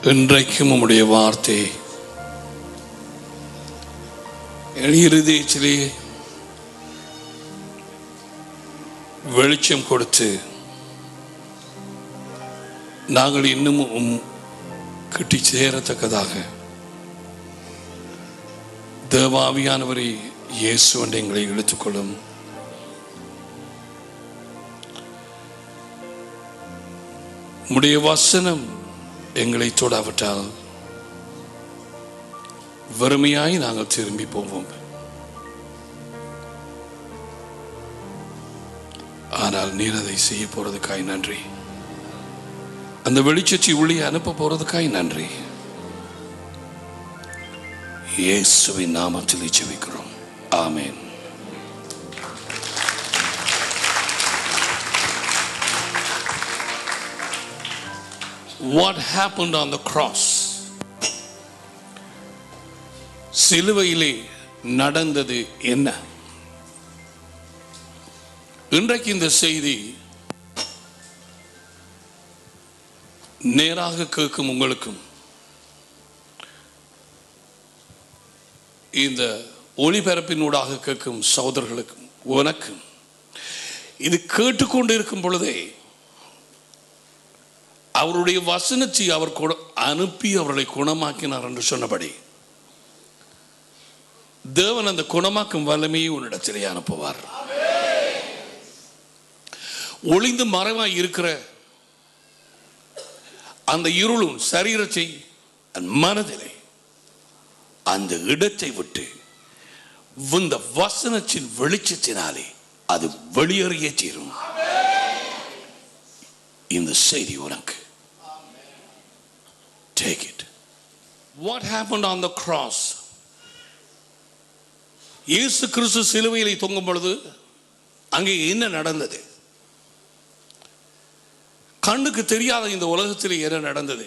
இன்றைக்கும் உம்முடைய வார்த்தை என் இருதயத்திலே வெளிச்சம் கொடுத்து நாங்கள் இன்னும் உம் கிட்டி சேரத்தக்கதாக தேவாவியானவரை இயேசு என்று எங்களை இழுத்துக்கொள்ளும் உம்முடைய வசனம் எங்களை தொடாவிட்டால் வறுமையாய் நாங்கள் திரும்பி போவோம் ஆனால் நீர் அதை செய்ய போறதுக்காய் நன்றி அந்த வெளிச்சத்தை உள்ளே அனுப்ப போறதுக்காய் நன்றி இயேசுவின் நாமத்தில் ஜெபிக்கிறோம் ஆமென் What happened on the cross? சிலுவையிலே நடந்தது என்ன இன்றைக்கு இந்த செய்தி நேராக கேட்கும் உங்களுக்கும் இந்த ஒளிபரப்பினூடாக கேட்கும் சகோதரர்களுக்கும் உனக்கும் இது கேட்டுக்கொண்டு இருக்கும் பொழுதே அவருடைய வசனத்தை அவர் கூட அனுப்பி அவர்களை குணமாக்கினார் என்று சொன்னபடி தேவன் அந்த குணமாக்கும் வல்லமையை உன்னிடத்திலே அனுப்புவார் ஒளிந்து மறைவாய் இருக்கிற அந்த இருளும் சரீரத்தை அன் மனதிலே அந்த இடத்தை விட்டு இந்த வசனத்தின் வெளிச்சத்தினாலே அது வெளியேறியே தீரும் இந்த செய்தி உனக்கு Take it. What happened on the cross? இயேசு கிறிஸ்து சிலுவையிலே தொங்கும் பொழுது அங்கே என்ன நடந்தது கண்ணுக்கு தெரியாத இந்த உலகத்தில் என்ன நடந்தது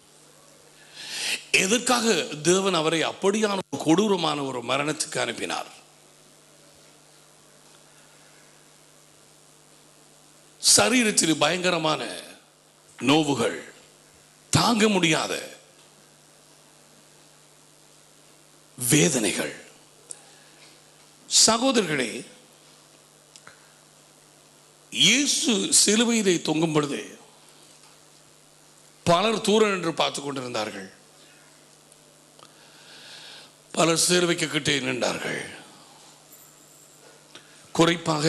எதற்காக தேவன் அவரை அப்படியான ஒரு கொடூரமான ஒரு மரணத்துக்கு அனுப்பினார் சரீரத்தில் பயங்கரமான நோவுகள் தாங்க முடியாத வேதனைகள் சகோதரர்களே இயேசு சிலுவையிலே தொங்கும் பொழுது பலர் தூரம் என்று பார்த்து கொண்டிருந்தார்கள் பலர் சேர்வைக்கு கிட்டே நின்றார்கள் குறிப்பாக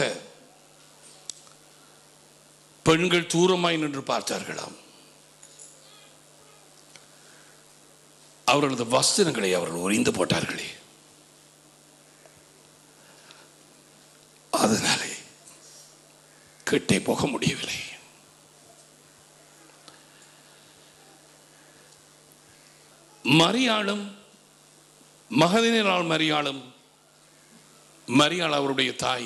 பெண்கள் தூரமாய் நின்று பார்த்தார்களாம் அவர்களது வஸ்திரங்களை அவர்கள் உரிந்து போட்டார்களே அதனாலே கிட்டே போக முடியவில்லை மரியாளும் மகதினால் மரியாளும் மரியாள் அவருடைய தாய்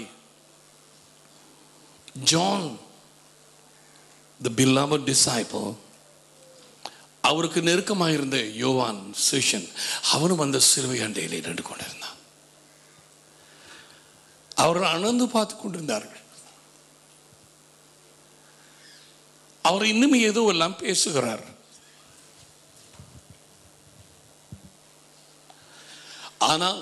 ஜான் த beloved disciple அவருக்கு நெருக்கமாக இருந்த யோவான் சிஷன் அவனும் அந்த சிலுவை அண்டையிலே நின்று கொண்டிருந்தான் அவர்கள் அணர்ந்து பார்த்து கொண்டிருந்தார்கள் அவர் இன்னும் ஏதோ எல்லாம் பேசுகிறார் ஆனால்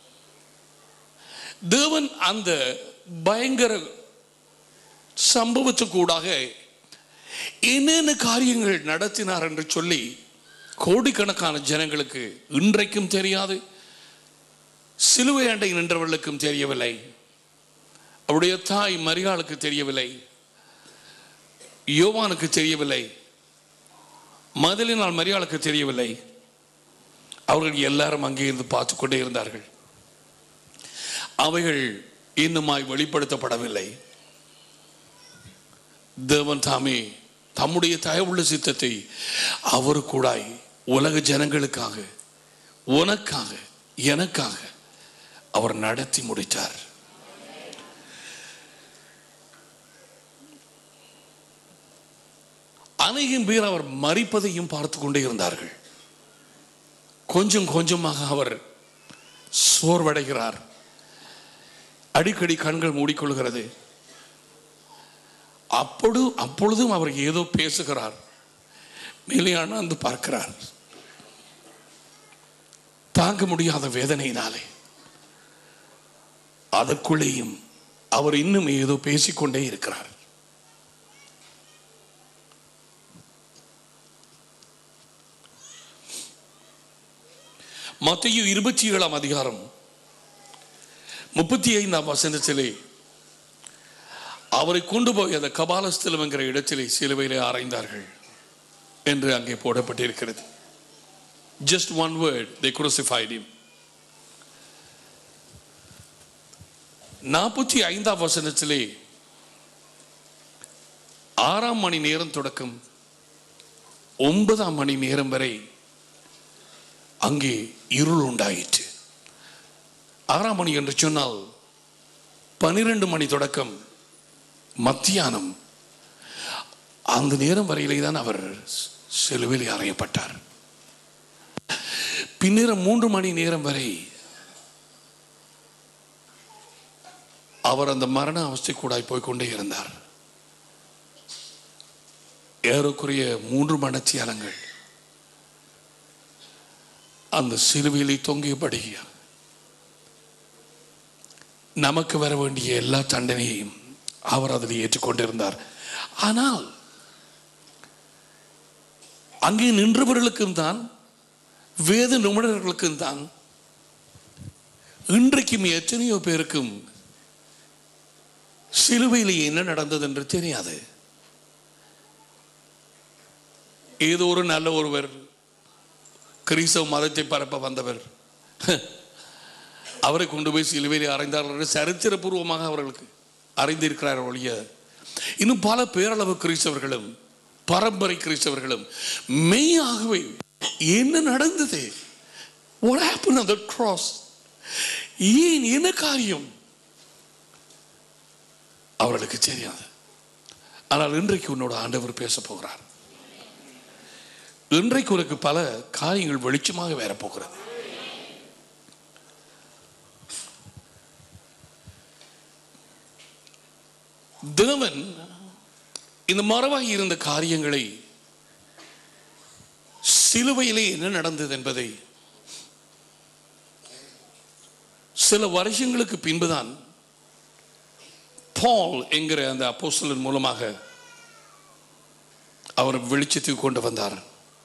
தேவன் அந்த பயங்கர சம்பவத்துக்கூடாக என்னென்ன காரியங்கள் நடத்தினார் என்று சொல்லி கோடிக்கணக்கான ஜனங்களுக்கு இன்றைக்கும் தெரியாது சிலுவை அண்டை நின்றவர்களுக்கும் தெரியவில்லை அவருடைய தாய் மரியாளுக்கு தெரியவில்லை யோவானுக்கு தெரியவில்லை மதலினால் மரியாளுக்கு தெரியவில்லை அவர்கள் எல்லாரும் அங்கே இருந்து பார்த்து கொண்டே இருந்தார்கள் அவைகள் இன்னுமாய் வெளிப்படுத்தப்படவில்லை தேவன் தாமே தம்முடைய தயவுள்ள சித்தத்தை அவர் கூடாய் உலக ஜனங்களுக்காக உனக்காக எனக்காக அவர் நடத்தி முடித்தார் அநேகம் பேர் அவர் மறிப்பதையும் பார்த்து கொண்டே இருந்தார்கள் கொஞ்சம் கொஞ்சமாக அவர் சோர்வடைகிறார் அடிக்கடி கண்கள் மூடிக்கொள்கிறது அப்பொழுது அப்பொழுதும் அவர் ஏதோ பேசுகிறார் மேலே அண்ணாந்து பார்க்கிறார் தாங்க முடியாத வேதனையினாலே அதற்குள்ளேயும் அவர் இன்னும் ஏதோ பேசிக்கொண்டே இருக்கிறார் மத்திய இருபத்தி ஏழாம் அதிகாரம் முப்பத்தி ஐந்தாம் வசனத்திலே அவரை கொண்டு போய் அந்த கபாலஸ்தலம் என்கிற இடத்திலே சிலுவையிலே ஆராய்ந்தார்கள் என்று அங்கே போடப்பட்டிருக்கிறது just one word they crucified him நாற்பத்தி ஐந்தாம் வசனத்திலே ஆறாம் மணி நேரம் தொடக்கம் ஒன்பதாம் மணி நேரம் வரை அங்கே இருள் உண்டாயிற்று ஆறாம் மணி என்று சொன்னால் பனிரெண்டு மணி தொடக்கம் மத்தியானம் அந்த நேரம் வரையிலே தான் அவர் சிலுவையில் அறையப்பட்டார் பின்னர் மூன்று மணி நேரம் வரை அவர் அந்த மரண அவஸ்தை கூடாய் போய்க்கொண்டே இருந்தார் ஏறக்குறைய மூன்று மணத்தியாலங்கள் அந்த சிலுவையிலே தொங்கியபடி நமக்கு வர வேண்டிய எல்லா தண்டனையையும் அவர் அதில் ஏற்றுக்கொண்டிருந்தார் ஆனால் அங்கே நின்றவர்களுக்கும் தான் வேத நிபுணர்களுக்கும் தான் இன்றைக்கும் எத்தனையோ பேருக்கும் சிலுவையில் என்ன நடந்தது என்று தெரியாது ஏதோ ஒரு நல்ல ஒருவர் கிறிஸ்தவ மதத்தை பரப்ப வந்தவர் அவரை கொண்டு போய் சிலுவையில் அறைந்தார்கள் என்று சரித்திரபூர்வமாக அவர்களுக்கு அறிந்திருக்கிறார் ஒழிய இன்னும் பல பேரளவு கிறிஸ்தவர்களும் பரம்பரை கிறிஸ்தவர்களும் மெய்யாகவே என்ன நடந்தது What happened on the cross? ஏன் என்ன காரியம் அவர்களுக்கு தெரியாது ஆனால் இன்றைக்கு உன்னோட ஆண்டவர் பேச போகிறார் இன்றைக்கு உனக்கு பல காரியங்கள் வெளிச்சமாக வேற போகிறது தேவன் இந்த மறைவாகி இருந்த காரியங்களை சிலுவையிலே என்ன நடந்தது என்பதை சில வருஷங்களுக்கு பின்புதான் பால் என்கிற அந்த அப்போஸ்தலன் மூலமாக அவர் வெளிச்சத்துக்கு கொண்டு வந்தார்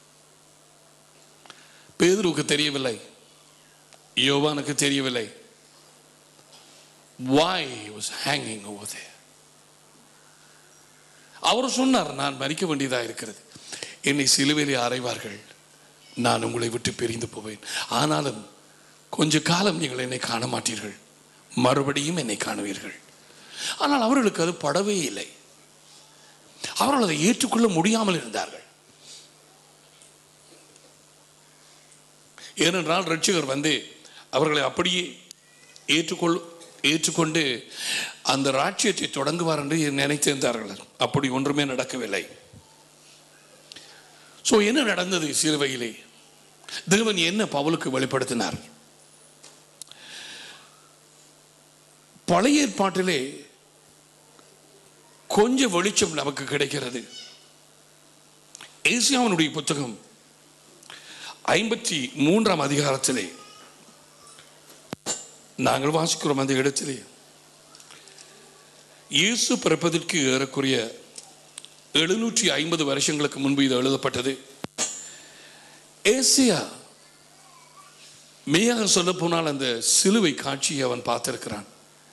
பேதுருவுக்கு தெரியவில்லை யோவானுக்கு தெரியவில்லை why he was hanging over there அவர் சொன்னார் நான் மறிக்க வேண்டியதாக இருக்கிறது என்னை சிலுவையிலே அறைவார்கள் நான் உங்களை விட்டு பிரிந்து போவேன் ஆனாலும் கொஞ்ச காலம் நீங்கள் என்னை காண மாட்டீர்கள் மறுபடியும் என்னை காணுவீர்கள் ஆனால் அவர்களுக்கு அது படவே இல்லை அவர்கள் அதை ஏற்றுக்கொள்ள முடியாமல் இருந்தார்கள் ஏனென்றால் ரட்சகர் வந்து அவர்களை அப்படியே ஏற்றுக்கொள் ஏற்றுக்கொண்டு அந்த ராட்சியத்தை தொடங்குவார் என்று நினைத்திருந்தார்கள் அப்படி ஒன்றுமே நடக்கவில்லை சோ என்ன நடந்தது சிலுவையிலே தேவன் என்ன பவுலுக்கு வெளிப்படுத்தினார் பழைய ஏற்பாட்டிலே கொஞ்சம் வெளிச்சம் நமக்கு கிடைக்கிறது ஏசியாவினுடைய புத்தகம் ஐம்பத்தி மூன்றாம் அதிகாரத்திலே நாங்கள் வாசிக்கிறோம் அந்த இடத்திலே இயேசு பிறப்பதற்கு ஏறக்குறைய எழுநூற்றி ஐம்பது வருஷங்களுக்கு முன்பு இது எழுதப்பட்டது ஏசியா மெய்யாக சொல்ல போனால் அந்த சிலுவை காட்சியை அவன் பார்த்திருக்கிறான்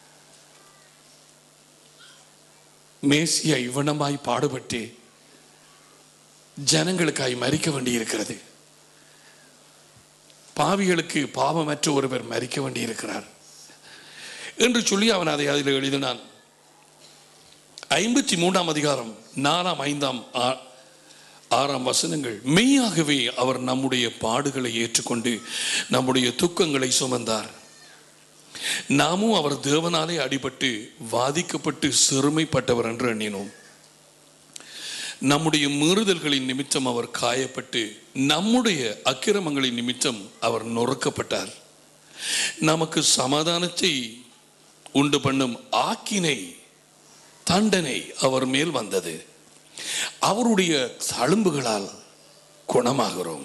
மேசியா இவனமாய் பாடுபட்டு ஜனங்களுக்காய் மறிக்க வேண்டியிருக்கிறது பாவிகளுக்கு பாவமற்ற ஒருவர் மறிக்க வேண்டியிருக்கிறார் என்று சொல்லி அவன் அதை அதில் எழுதினான் ஐம்பத்தி மூன்றாம் அதிகாரம் நாலாம் ஐந்தாம் ஆ- ஆறாம் வசனங்கள் மெய்யாகவே அவர் நம்முடைய பாடுகளை ஏற்றுக்கொண்டு நம்முடைய துக்கங்களை சுமந்தார் நாமும் அவர் தேவனாலே அடிபட்டு வாதிக்கப்பட்டு சிறுமைப்பட்டவர் என்று எண்ணினோம் நம்முடைய மீறுதல்களின் நிமித்தம் அவர் காயப்பட்டு நம்முடைய அக்கிரமங்களின் நிமித்தம் அவர் நொறுக்கப்பட்டார் நமக்கு சமாதானத்தை உண்டு பண்ணும் ஆக்கினை தண்டனை அவர் மேல் வந்தது அவருடைய தழும்புகளால் குணமாகிறோம்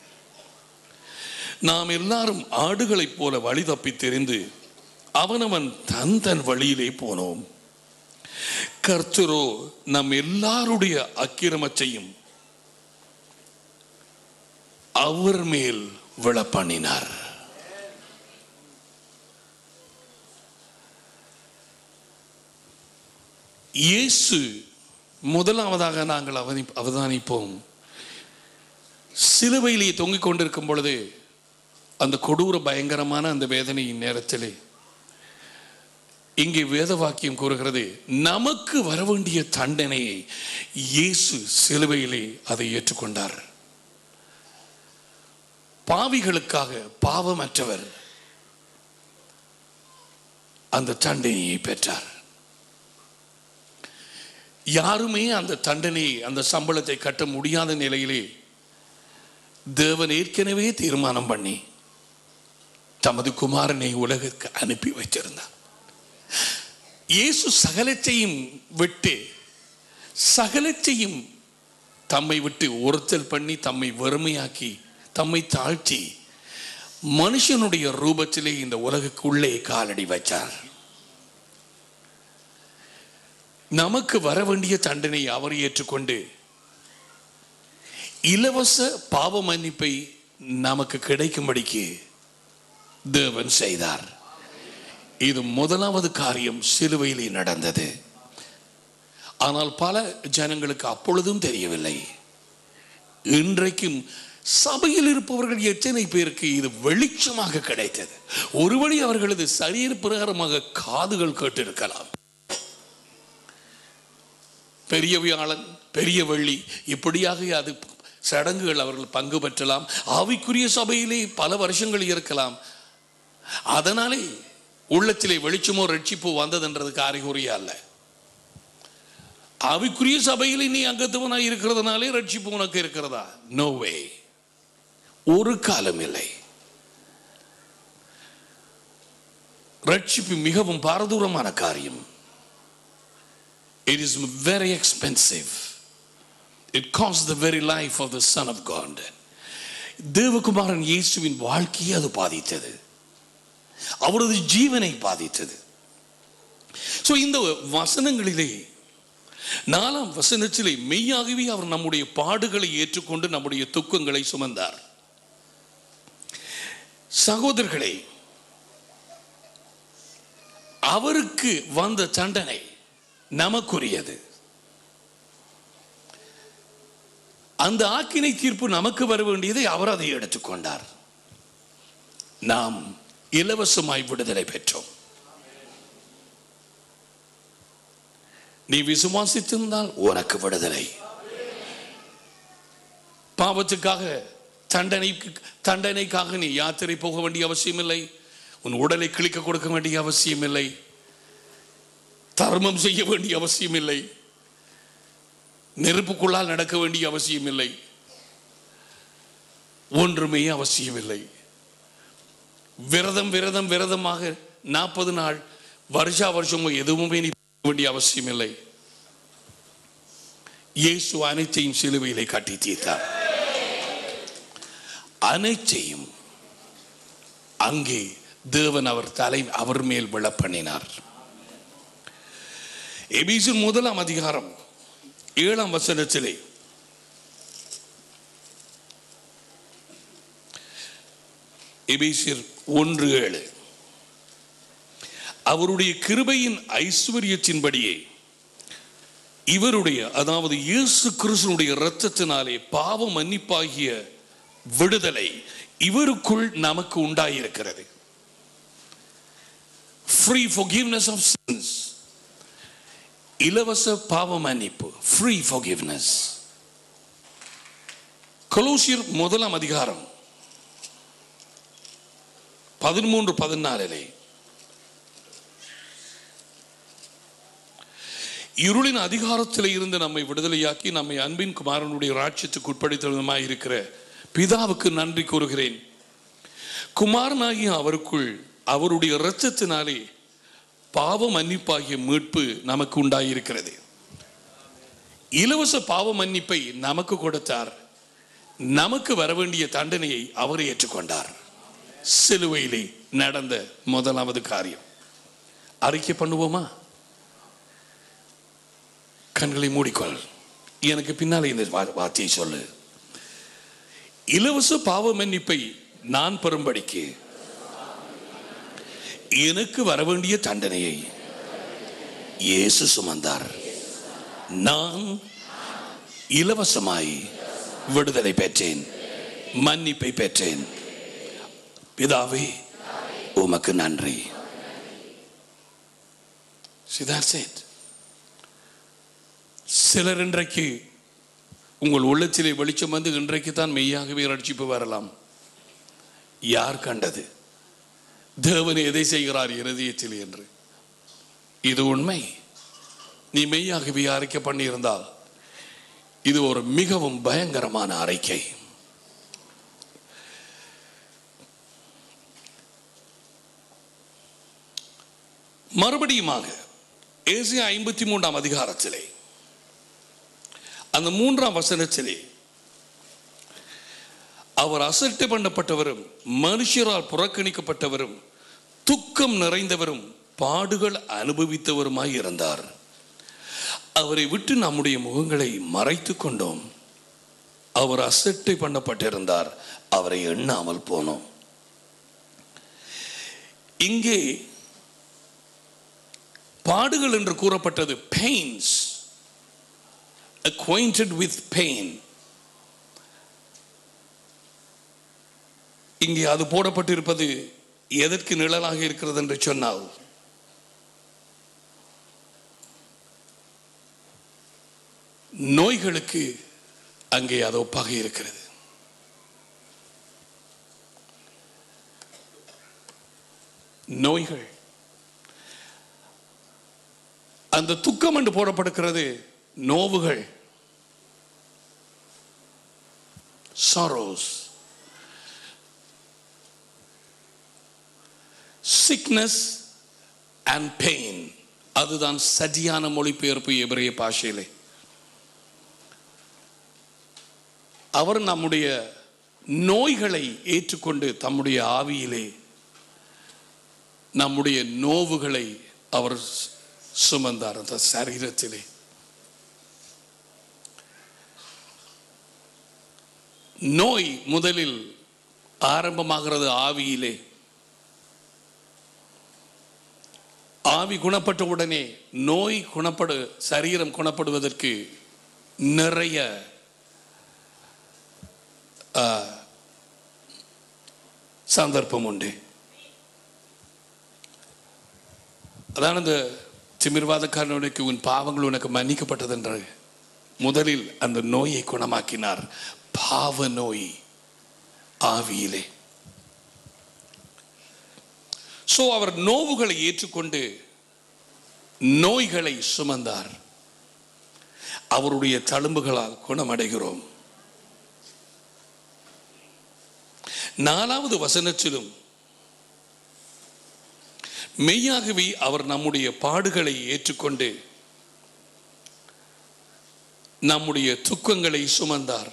நாம் எல்லாரும் ஆடுகளைப் போல வழி தப்பி தெரிந்து அவனவன் தன் தன் வழியிலே போனோம் கர்த்தரோ நம் எல்லாருடைய அக்கிரமத்தையும் அவர் மேல் விழப்பண்ணினார் இயேசு முதலாவதாக நாங்கள் அவனி அவதானிப்போம் சிலுவையிலே தொங்கிக் கொண்டிருக்கும் பொழுது அந்த கொடூர பயங்கரமான அந்த வேதனையின் நேரத்திலே இங்கே வேத வாக்கியம் கூறுகிறது நமக்கு வர வேண்டிய தண்டனையை இயேசு சிலுவையிலே அதை ஏற்றுக்கொண்டார் பாவிகளுக்காக பாவமற்றவர் அந்த தண்டனையை பெற்றார் யாருமே அந்த தண்டனையை அந்த சம்பளத்தை கட்ட முடியாத நிலையிலே தேவன் ஏற்கனவே தீர்மானம் பண்ணி தமது குமாரனை உலகிற்கு அனுப்பி வைத்திருந்தார் இயேசு சகலத்தையும் விட்டு சகலத்தையும் தம்மை விட்டு ஒருத்தல் பண்ணி தம்மை வறுமையாக்கி தம்மை தாழ்த்தி மனுஷனுடைய ரூபத்திலே இந்த உலகுக்குள்ளே காலடி வைச்சார் நமக்கு வர வேண்டிய தண்டனை அவர் ஏற்றுக்கொண்டு இலவச பாவ மன்னிப்பை நமக்கு கிடைக்கும்படிக்கு தேவன் செய்தார் இது முதலாவது காரியம் சிலுவையிலே நடந்தது ஆனால் பல ஜனங்களுக்கு அப்பொழுதும் தெரியவில்லை இன்றைக்கும் சபையில் இருப்பவர்கள் எத்தனை பேருக்கு இது வெளிச்சமாக கிடைத்தது ஒருவழி அவர்களது சரீர பிரகாரமாக காதுகள் கேட்டிருக்கலாம் பெரிய வியாழன் பெரிய வெள்ளி இப்படியாக அது சடங்குகள் அவர்கள் பங்கு பெற்றலாம் ஆவிக்குரிய சபையிலே பல வருஷங்கள் இருக்கலாம் அதனாலே உள்ளத்திலே வெளிச்சமோ ரட்சிப்போ வந்ததுன்றதுக்கு அறிகுறியா அல்ல ஆவிக்குரிய சபையிலே நீ அங்கத்துவனாய் இருக்கிறதுனாலே ரட்சிப்பு உனக்கு இருக்கிறதா நோ வே ஒரு காலம் இல்லை ரட்சிப்பு மிகவும் பாரதூரமான காரியம் It is very expensive. It costs the very life of the Son of God. தேவகுமாரன் இயேசுவின் வாழ்க்கையை அது பாதித்தது அவரது ஜீவனை பாதித்தது ஸோ இந்த வசனங்களிலே நாலாம் வசனத்திலே மெய்யாகவே அவர் நம்முடைய பாடுகளை ஏற்றுக்கொண்டு நம்முடைய துக்கங்களை சுமந்தார் சகோதரர்களே அவருக்கு வந்த தண்டனை நமக்குரியது அந்த ஆக்கினை தீர்ப்பு நமக்கு வர வேண்டியதை அவர் அதை எடுத்துக்கொண்டார் நாம் இலவசமாய் விடுதலை பெற்றோம் நீ விசுவாசித்திருந்தால் உனக்கு விடுதலை பாவத்துக்காக தண்டனைக்கு தண்டனைக்காக நீ யாத்திரை போக வேண்டிய அவசியம் இல்லை உன் உடலை கிழிக்க கொடுக்க வேண்டிய அவசியம் இல்லை தர்மம் செய்ய வேண்டிய அவசியம் இல்லை நெருப்புக்குள்ளால் நடக்க வேண்டிய அவசியம் இல்லை ஒன்றுமே அவசியமில்லை விரதம் விரதம் விரதமாக நாற்பது நாள் வருஷா வருஷமோ எதுவுமே நீ பண்ண வேண்டிய அவசியம் இல்லை இயேசு அனைத்தையும் சிலுவையிலே கட்டி தீர்த்தார் அனைத்தையும் அங்கே தேவன் அவர் தலை அவர் மேல் விழப்பண்ணினார் எபீசின் முதலாம் அதிகாரம் ஏழாம் வசனத்திலே எபேசியர் ஒன்று ஏழு அவருடைய கிருபையின் ஐஸ்வர்யத்தின்படியே இவருடைய அதாவது இயேசு கிறிஸ்துனுடைய இரத்தத்தினாலே பாவ மன்னிப்பாகிய விடுதலை இவருக்குள் நமக்கு உண்டாயிருக்கிறது ஃப்ரீ forgiveness of sins இலவச பாவ மன்னிப்பு ஃப்ரீ forgiveness கொலோசியர் முதலாம் அதிகாரம் பதிமூன்று பதினாலிலே இருளின் அதிகாரத்தில் இருந்து நம்மை விடுதலையாக்கி நம்மை அன்பின் குமாரனுடைய ராட்சியத்துக்கு உட்படுத்தலுமாய் இருக்கிற பிதாவுக்கு நன்றி கூறுகிறேன் குமாரனாகிய அவருக்குள் அவருடைய இரத்தத்தினாலே பாவ மன்னிப்பாகிய மீட்பு நமக்கு உண்டாயிருக்கிறது இலவச பாவ மன்னிப்பை நமக்கு கொடுத்தார் நமக்கு வர வேண்டிய தண்டனையை அவர் ஏற்றுக்கொண்டார் சிலுவையிலே நடந்த முதலாவது காரியம் அறிக்கை பண்ணுவோமா கண்களை மூடிக்கொள் எனக்கு பின்னாலே இந்த வா- வார்த்தையை சொல்லு இலவச பாவ மன்னிப்பை நான் பெறும்படிக்கு எனக்கு வர வேண்டிய தண்டனையை இயேசு சுமந்தார் நான் இலவசமாய் விடுதலை பெற்றேன் மன்னிப்பை பெற்றேன் பிதாவே உமக்கு நன்றி See, that's it. சிலர் இன்றைக்கு உங்கள் உள்ளத்திலே வெளிச்சம் வந்து இன்றைக்கு தான் மெய்யாகவே ரட்சிப்பு வரலாம் யார் கண்டது தேவன் எதை செய்கிறார் இருதயத்தில் என்று இது உண்மை நீ மெய்யாகவே அறிக்கை பண்ணியிருந்தால் இது ஒரு மிகவும் பயங்கரமான அறிக்கை மறுபடியுமாக ஏசியா ஐம்பத்தி மூன்றாம் அதிகாரத்திலே அந்த மூன்றாம் வசனத்திலே அவர் அசட்டை பண்ணப்பட்டவரும் மனுஷரால் புறக்கணிக்கப்பட்டவரும் துக்கம் நிறைந்தவரும் பாடுகள் அனுபவித்தவருமாய் இருந்தார் அவரை விட்டு நம்முடைய முகங்களை மறைத்து கொண்டோம் அவர் அசட்டை பண்ணப்பட்டிருந்தார் அவரை எண்ணாமல் போனோம் இங்கே பாடுகள் என்று கூறப்பட்டது பெயின்ஸ் acquainted with pain இங்கே அது போடப்பட்டிருப்பது எதற்கு நிழலாக இருக்கிறது என்று சொன்னால் நோய்களுக்கு அங்கே அது ஒப்பாக இருக்கிறது நோய்கள் அந்த துக்கம் என்று போடப்படுகிறது நோவுகள் sorrows sickness and pain அதுதான் சரியான மொழிபெயர்ப்பு எபிரேய பாஷையிலே அவர் நம்முடைய நோய்களை ஏற்றுக்கொண்டு தம்முடைய ஆவியிலே நம்முடைய நோவுகளை அவர் சுமந்தார் அந்த சரீரத்திலே நோய் முதலில் ஆரம்பமாகிறது ஆவியிலே ஆவி குணப்பட்ட உடனே நோய் குணப்படு சரீரம் குணப்படுவதற்கு நிறைய ஆ, சந்தர்ப்பம் உண்டு அதான் அந்த திமிர்வாதக்காரனுக்கு உன் பாவங்கள் உனக்கு மன்னிக்கப்பட்டது என்று முதலில் அந்த நோயை குணமாக்கினார் பாவ நோய் ஆவியிலே சோ அவர் நோவுகளை ஏற்றுக்கொண்டு நோய்களை சுமந்தார் அவருடைய தழும்புகளால் குணமடைகிறோம் நாலாவது வசனத்திலும் மெய்யாகவே அவர் நம்முடைய பாடுகளை ஏற்றுக்கொண்டு நம்முடைய துக்கங்களை சுமந்தார்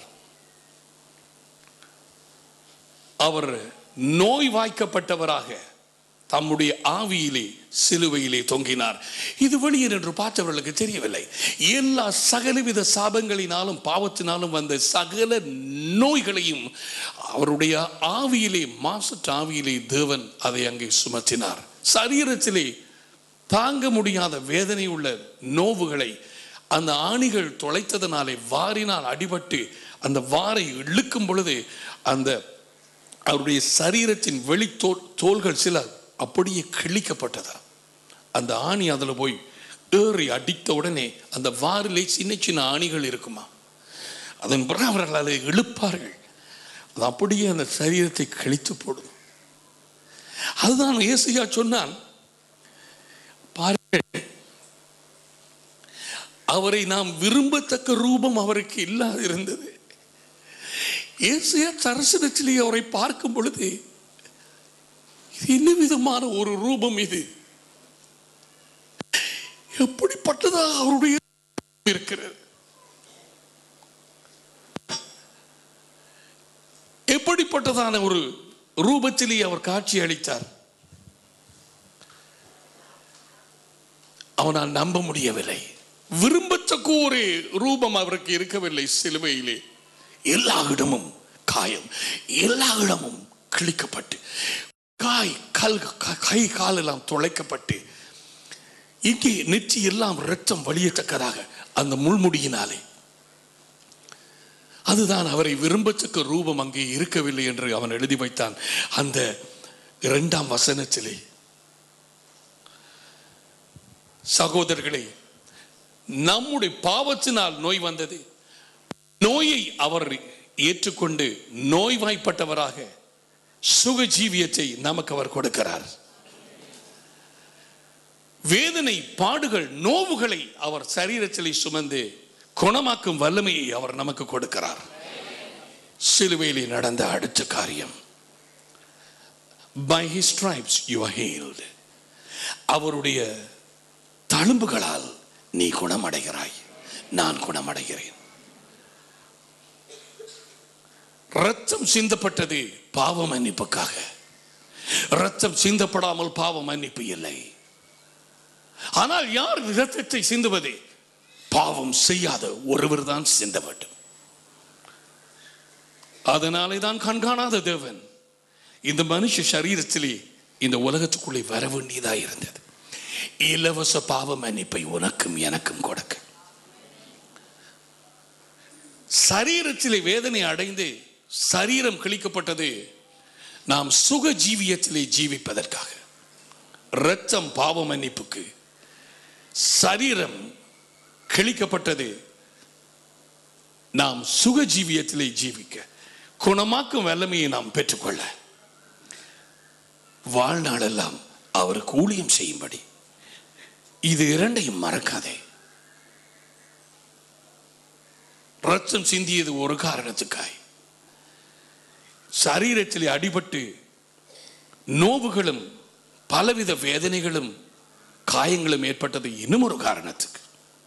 அவர் நோய் வாய்க்கப்பட்டவராக தம்முடைய ஆவியிலே சிலுவையிலே தொங்கினார் இது வெளியே நின்று பார்த்தவர்களுக்கு தெரியவில்லை எல்லா சகலவித சாபங்களினாலும் பாவத்தினாலும் வந்த சகல நோய்களையும் அவருடைய ஆவியிலே மாசற்ற ஆவியிலே தேவன் அதை அங்கே சுமத்தினார் சரீரத்திலே தாங்க முடியாத வேதனை உள்ள நோவுகளை அந்த ஆணிகள் தொலைத்ததனாலே வாரினால் அடிபட்டு அந்த வாரை இழுக்கும் பொழுது அந்த அவருடைய சரீரத்தின் வெளி தோல் தோள்கள் சில அப்படியே கிழிக்கப்பட்டதா அந்த ஆணி அதில் போய் ஏறி அடித்த உடனே அந்த வாரிலே சின்ன சின்ன ஆணிகள் இருக்குமா அதன் பிறகு அவர்கள் அதை இழுப்பார்கள் அது அப்படியே அந்த சரீரத்தை கிழித்து போடும் அதுதான் ஏசியா சொன்னான் பாருங்கள் அவரை நாம் விரும்பத்தக்க ரூபம் அவருக்கு இல்லாது இருந்தது ஏசியா தரிசனத்திலே அவரை பார்க்கும் பொழுது இது என்ன விதமான ஒரு ரூபம் இது எப்படிப்பட்டதாக அவருடைய இருக்கிறது எப்படிப்பட்டதான ஒரு ரூபத்திலே அவர் காட்சி அளித்தார் அவனால் நம்ப முடியவில்லை விரும்பத்தக்க ஒரு ரூபம் அவருக்கு இருக்கவில்லை சிலுவையிலே எல்லா இடமும் காயம் எல்லா இடமும் கிழிக்கப்பட்டு காய் கல் க- கை காலெல்லாம் துளைக்கப்பட்டு இங்கே நெற்றி எல்லாம் இரத்தம் வழியத்தக்கதாக அந்த முள்முடியினாலே அதுதான் அவரை விரும்பத்தக்க ரூபம் அங்கே இருக்கவில்லை என்று அவன் எழுதி வைத்தான் அந்த இரண்டாம் வசனத்திலே சகோதரர்களே நம்முடைய பாவத்தினால் நோய் வந்தது நோயை அவர் ஏற்றுக்கொண்டு நோய்வாய்ப்பட்டவராக சுகஜீவியத்தை நமக்கு அவர் கொடுக்கிறார் வேதனை பாடுகள் நோவுகளை அவர் சரீரத்திலே சுமந்து குணமாக்கும் வல்லமையை அவர் நமக்கு கொடுக்கிறார் சிலுவையிலே நடந்த அடுத்த காரியம் by his stripes you are healed அவருடைய தழும்புகளால் நீ குணமடைகிறாய் நான் குணமடைகிறேன் ரத்தம் சிந்தப்பட்டது பாவ மன்னிப்புக்காக ரத்தம் சிந்தப்படாமல் பாவ மன்னிப்பு இல்லை ஆனால் யார் இரத்தத்தை சிந்துவது பாவம் செய்யாத ஒருவர் தான் சிந்த வேண்டும் அதனாலே தான் கண்காணாத தேவன் இந்த மனுஷ சரீரத்திலே இந்த உலகத்துக்குள்ளே வர வேண்டியதா இருந்தது இலவச பாவ மன்னிப்பை உனக்கும் எனக்கும் கொடுக்க சரீரத்திலே வேதனை அடைந்து சரீரம் கிழிக்கப்பட்டது நாம் சுக ஜீவியத்திலே ஜீவிப்பதற்காக இரத்தம் பாவ மன்னிப்புக்கு சரீரம் கிழிக்கப்பட்டது நாம் சுக ஜீவியத்திலே ஜீவிக்க குணமாக்கும் வல்லமையை நாம் பெற்றுக்கொள்ள வாழ்நாளெல்லாம் அவருக்கு ஊழியம் செய்யும்படி இது இரண்டையும் மறக்காதே ரத்தம் சிந்தியது ஒரு காரணத்துக்காய் சரீரத்திலே அடிபட்டு நோவுகளும் பலவித வேதனைகளும் காயங்களும் ஏற்பட்டது இன்னும் ஒரு காரணத்துக்கு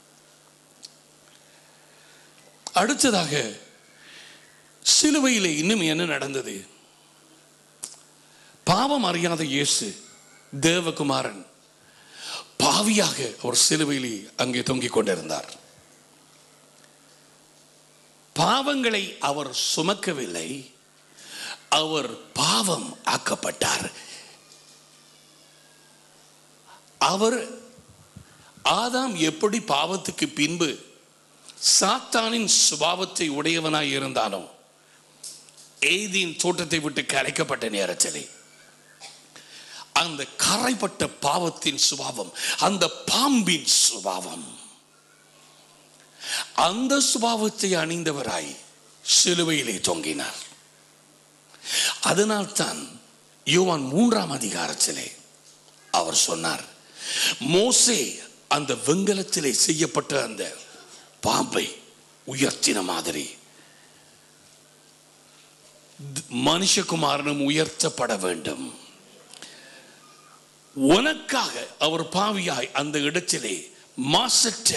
அடுத்ததாக சிலுவையிலே இன்னும் என்ன நடந்தது பாவம் அறியாத இயேசு தேவகுமாரன் பாவியாக அவர் சிலுவையிலே அங்கே தொங்கிக் கொண்டிருந்தார் பாவங்களை அவர் சுமக்கவில்லை அவர் பாவம் ஆக்கப்பட்டார் அவர் ஆதாம் எப்படி பாவத்துக்கு பின்பு சாத்தானின் சுபாவத்தை உடையவனாய் இருந்தானோ ஏதின் தோட்டத்தை விட்டு கரைக்கப்பட்ட நேரத்திலே அந்த கரைப்பட்ட பாவத்தின் சுபாவம் அந்த பாம்பின் சுபாவம் அந்த சுபாவத்தை அணிந்தவராய் சிலுவையிலே தொங்கினார் அதனால்தான் யோவான் மூன்றாம் அதிகாரத்திலே அவர் சொன்னார் மோசே அந்த வெங்கலத்திலே செய்யப்பட்ட அந்த பாம்பை உயர்த்தின மாதிரி த- மனுஷகுமாரனும் உயர்த்தப்பட வேண்டும் உனக்காக அவர் பாவியாய் அந்த இடத்திலே மாசற்ற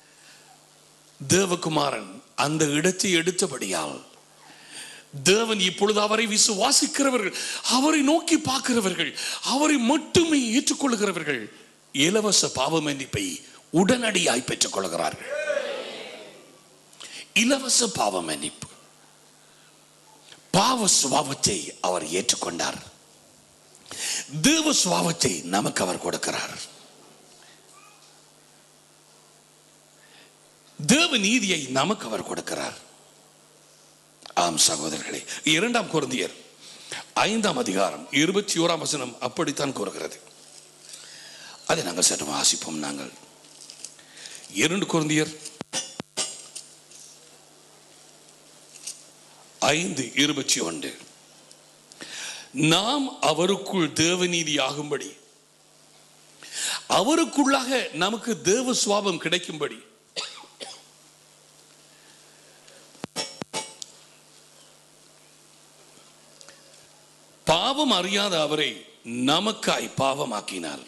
தேவகுமாரன் அந்த இடத்தை எடுத்தபடியால் தேவன் இப்பொழுது அவரை விசுவாசிக்கிறவர்கள் அவரை நோக்கி பார்க்கிறவர்கள் அவரை மட்டுமே ஏற்றுக்கொள்கிறவர்கள் இலவச பாவ மன்னிப்பை உடனடியாய் பெற்றுக் கொள்கிறார்கள் இலவச பாவ மன்னிப்பு பாவ சுபாவத்தை அவர் ஏற்றுக்கொண்டார் தேவ சுபாவத்தை நமக்கு அவர் கொடுக்கிறார் தேவ நீதியை நமக்கு அவர் கொடுக்கிறார் ஆம் சகோதரர்களே இரண்டாம் குருந்தியர் ஐந்தாம் அதிகாரம் இருபத்தி ஓராம் வசனம் அப்படித்தான் கூறுகிறது அதை நாங்கள் சற்று வாசிப்போம் நாங்கள் இரண்டு குருந்தியர் ஐந்து இருபத்தி ஒன்று நாம் அவருக்குள் தேவநீதி ஆகும்படி அவருக்குள்ளாக நமக்கு தேவ சுவாபம் கிடைக்கும்படி பாவம் அறியாத அவரை நமக்காய் பாவமாக்கினார்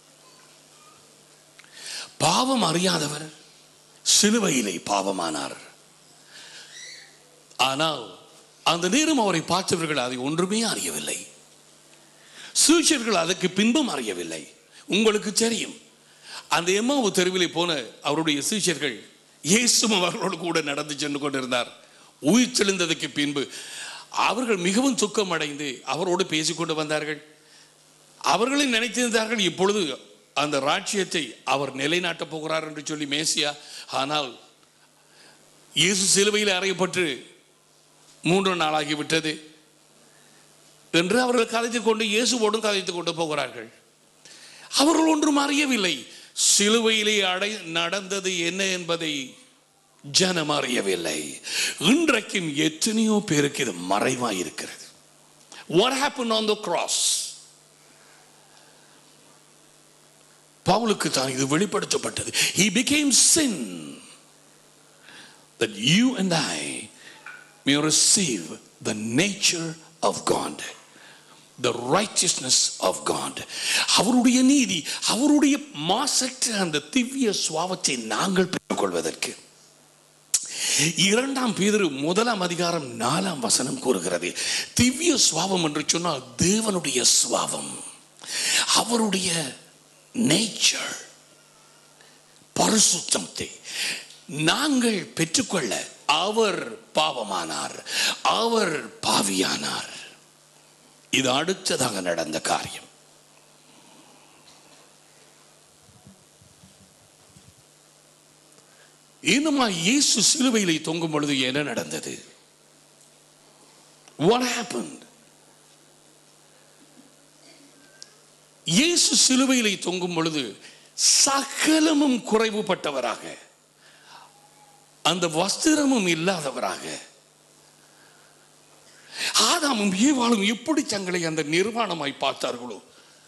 பாவம் அறியாதவர் சிலுவையிலே பாவமானார் ஆனால் அந்த நேரம் அவரை பார்த்தவர்கள் அதை ஒன்றுமே அறியவில்லை சீஷர்கள் அதற்கு பின்பும் அறியவில்லை உங்களுக்கு தெரியும் அந்த எம்மாவு தெருவிலே போன அவருடைய சீஷர்கள் இயேசுவும் அவர்களோடு கூட நடந்து சென்று கொண்டிருந்தார் உயிர் தெளிந்ததுக்கு பின்பு அவர்கள் மிகவும் துக்கம் அடைந்து அவரோடு பேசிக்கொண்டு வந்தார்கள் அவர்களும் நினைத்திருந்தார்கள் இப்பொழுது அந்த ராஜ்யத்தை அவர் நிலைநாட்டப் போகிறார் என்று சொல்லி மேசியா ஆனால் இயேசு சிலுவையில் அறையப்பட்டு மூன்று நாளாகிவிட்டது என்று அவர்கள் கதைத்துக் கொண்டு இயேசுவோடும் கதைத்துக் கொண்டு போகிறார்கள் அவர்கள் ஒன்றும் அறியவில்லை சிலுவையிலே அடை நடந்தது என்ன என்பதை ஜனம் அறியவில்லை இன்றைக்கும் எத்தனையோ பேருக்கு இது மறைவாய் இருக்கிறது What happened on the cross? பவுலுக்கு தான் இது வெளிப்படுத்தப்பட்டது he became sin that you and I may receive the nature of God the righteousness of God அவருடைய நீதி அவருடைய மாசற்ற அந்த திவ்ய சுவாவத்தை நாங்கள் பெற்றுக்கொள்வதற்கு இரண்டாம் பேதரு முதலாம் அதிகாரம் நாலாம் வசனம் கூறுகிறது திவ்ய சுவாவம் என்று சொன்னால் தேவனுடைய சுவாவம் அவருடைய நேச்சர் பரிசுத்தத்தை நாங்கள் பெற்றுக்கொள்ள அவர் பாவமானார் அவர் பாவியானார் இது அடுத்ததாக நடந்த காரியம் இன்னுமா இயேசு சிலுவையிலே தொங்கும் பொழுது என்ன நடந்தது What happened? இயேசு சிலுவையிலே தொங்கும் பொழுது சகலமும் குறைவுபட்டவராக அந்த வஸ்திரமும் இல்லாதவராக ஆதாமும் ஏவாளும் எப்படி தங்களை அந்த நிர்வாணமாய் பார்த்தார்களோ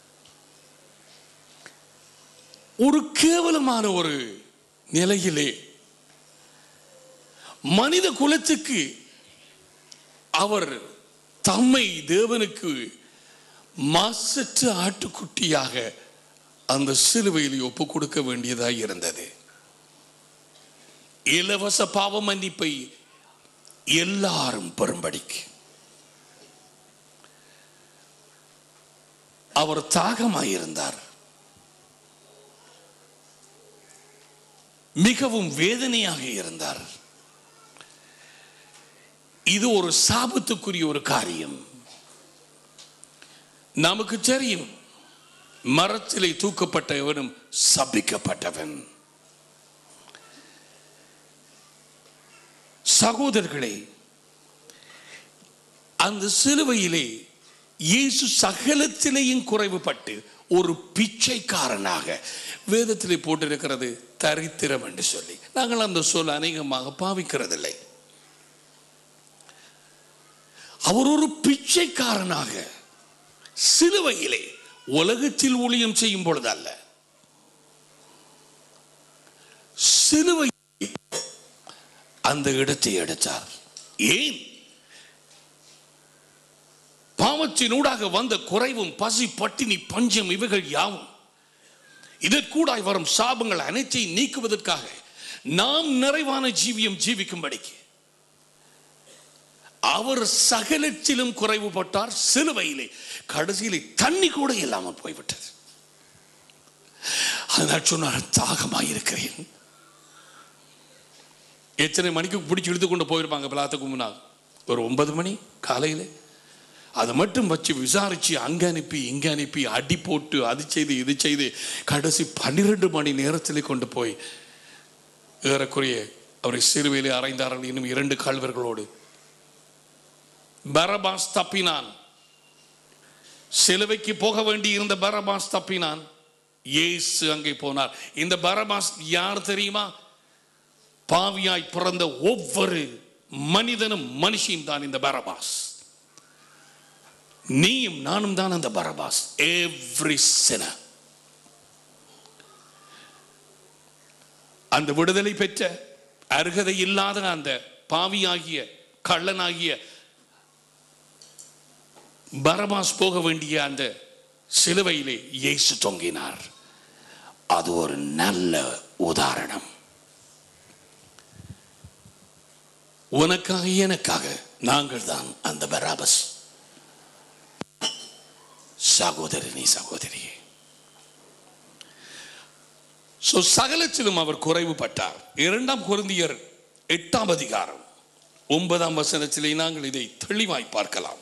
ஒரு கேவலமான ஒரு நிலையிலே மனித குலத்துக்கு அவர் தம்மை தேவனுக்கு மாசற்ற ஆட்டுக்குட்டியாக அந்த சிலுவையில் ஒப்பு கொடுக்க வேண்டியதாக இருந்தது இலவச பாவ மன்னிப்பை எல்லாரும் பெறும்படிக்கு அவர் தாகமாயிருந்தார் மிகவும் வேதனையாக இருந்தார் இது ஒரு சாபத்துக்குரிய ஒரு காரியம் நமக்கு தெரியும் மரத்திலே தூக்கப்பட்டவனும் சபிக்கப்பட்டவன் சகோதரர்களே அந்த சிலுவையிலே இயேசு சகலத்திலேயும் குறைவுபட்டு ஒரு பிச்சைக்காரனாக வேதத்திலே போட்டிருக்கிறது தரித்திரம் என்று சொல்லி நாங்கள் அந்த சொல் அநேகமாக பாவிக்கிறதில்லை அவர் ஒரு பிச்சைக்காரனாக சிலுவையிலே உலகத்தில் ஊழியம் செய்யும் பொழுது அல்ல சிலுவை அந்த இடத்தை எடுத்தார் ஏன் பாவத்தினூடாக வந்த குறைவும் பசி பட்டினி பஞ்சம் இவைகள் யாவும் இதற்கூடாய் வரும் சாபங்கள் அனைத்தையும் நீக்குவதற்காக நாம் நிறைவான ஜீவியம் ஜீவிக்கும்படிக்கு அவர் சகலத்திலும் குறைவுபட்டார் சிலுவையிலே கடைசியிலே தண்ணி கூட இல்லாமல் போய்விட்டது அதனால் சொன்னார் தாகமாயிருக்கிறேன் எத்தனை மணிக்கு பிடிச்சி இழுத்து கொண்டு போயிருப்பாங்க பிளாத்துக்கு முன்னால் ஒரு ஒன்பது மணி காலையில் அதை மட்டும் வச்சு விசாரிச்சு அங்க அனுப்பி இங்க அனுப்பி அடி போட்டு அது செய்து இது செய்து கடைசி பன்னிரெண்டு மணி நேரத்தில் கொண்டு போய் ஏறக்குறைய அவரை சிறுவையிலே அறைந்தார்கள் இன்னும் இரண்டு கல்வர்களோடு பரபாஸ் தப்பினான் சிலுவைக்கு போக வேண்டி இருந்த பரபாஸ் தப்பினான் இயேசு அங்கே போனார் இந்த பரபாஸ் யார் தெரியுமா பாவியாய் பிறந்த ஒவ்வொரு மனிதனும் மனுஷியும் தான் இந்த பரபாஸ் நீயும் நானும் தான் அந்த பரபாஸ் எவ்ரி சினர் அந்த விடுதலை பெற்ற அருகதை இல்லாத அந்த பாவியாகிய கள்ளனாகிய பரபாஸ் போக வேண்டிய அந்த சிலுவையிலே இயேசு தொங்கினார் அது ஒரு நல்ல உதாரணம் உனக்காக எனக்காக நாங்கள் தான் அந்த பராபஸ் சகோதரனே சகோதரியே சோ சகலத்திலும் அவர் குறைவுபட்டார் இரண்டாம் குருந்தியர் எட்டாம் அதிகாரம் ஒன்பதாம் வசனத்திலே நாங்கள் இதை தெளிவாய் பார்க்கலாம்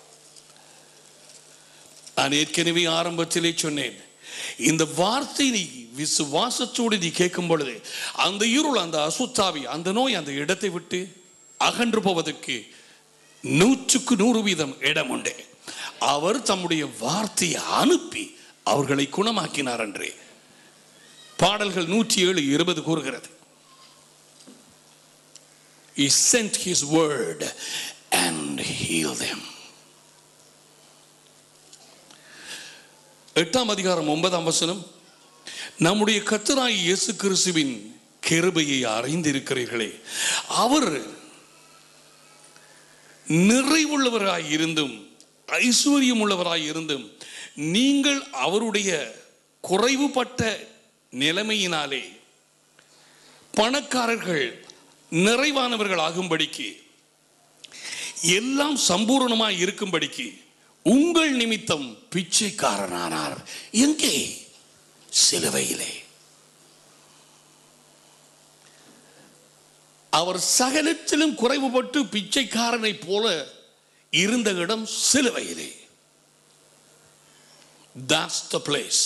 நான் ஏற்கனவே ஆரம்பத்திலே சொன்னேன் இந்த வார்த்தை நீ விசுவாசத்தோடு நீ கேட்கும் பொழுது அந்த இருள் அந்த அசுத்தாவி அந்த நோய் அந்த இடத்தை விட்டு அகன்று போவதற்கு நூற்றுக்கு நூறு வீதம் இடம் உண்டு அவர் தம்முடைய வார்த்தையை அனுப்பி அவர்களை குணமாக்கினார் என்றே பாடல்கள் நூற்றி ஏழு இருபது கூறுகிறது He sent his word and healed them. எட்டாம் அதிகாரம் ஒன்பதாம் வசனம் நம்முடைய கத்தராய் இயேசு கிறிஸ்துவின் கிருபையை அறிந்திருக்கிறீர்களே அவர் நிறைவுள்ளவராய் இருந்தும் ஐஸ்வர்யம் உள்ளவராய் இருந்தும் நீங்கள் அவருடைய குறைவுபட்ட நிலைமையினாலே பணக்காரர்கள் நிறைவானவர்கள் ஆகும்படிக்கு எல்லாம் சம்பூர்ணமாய் இருக்கும்படிக்கு உங்கள் நிமித்தம் பிச்சைக்காரனானார் எங்கே சிலுவையிலே அவர் சகலத்திலும் குறைவுபட்டு பிச்சைக்காரனை போல இருந்த இடம் சிலுவையிலே That's the place.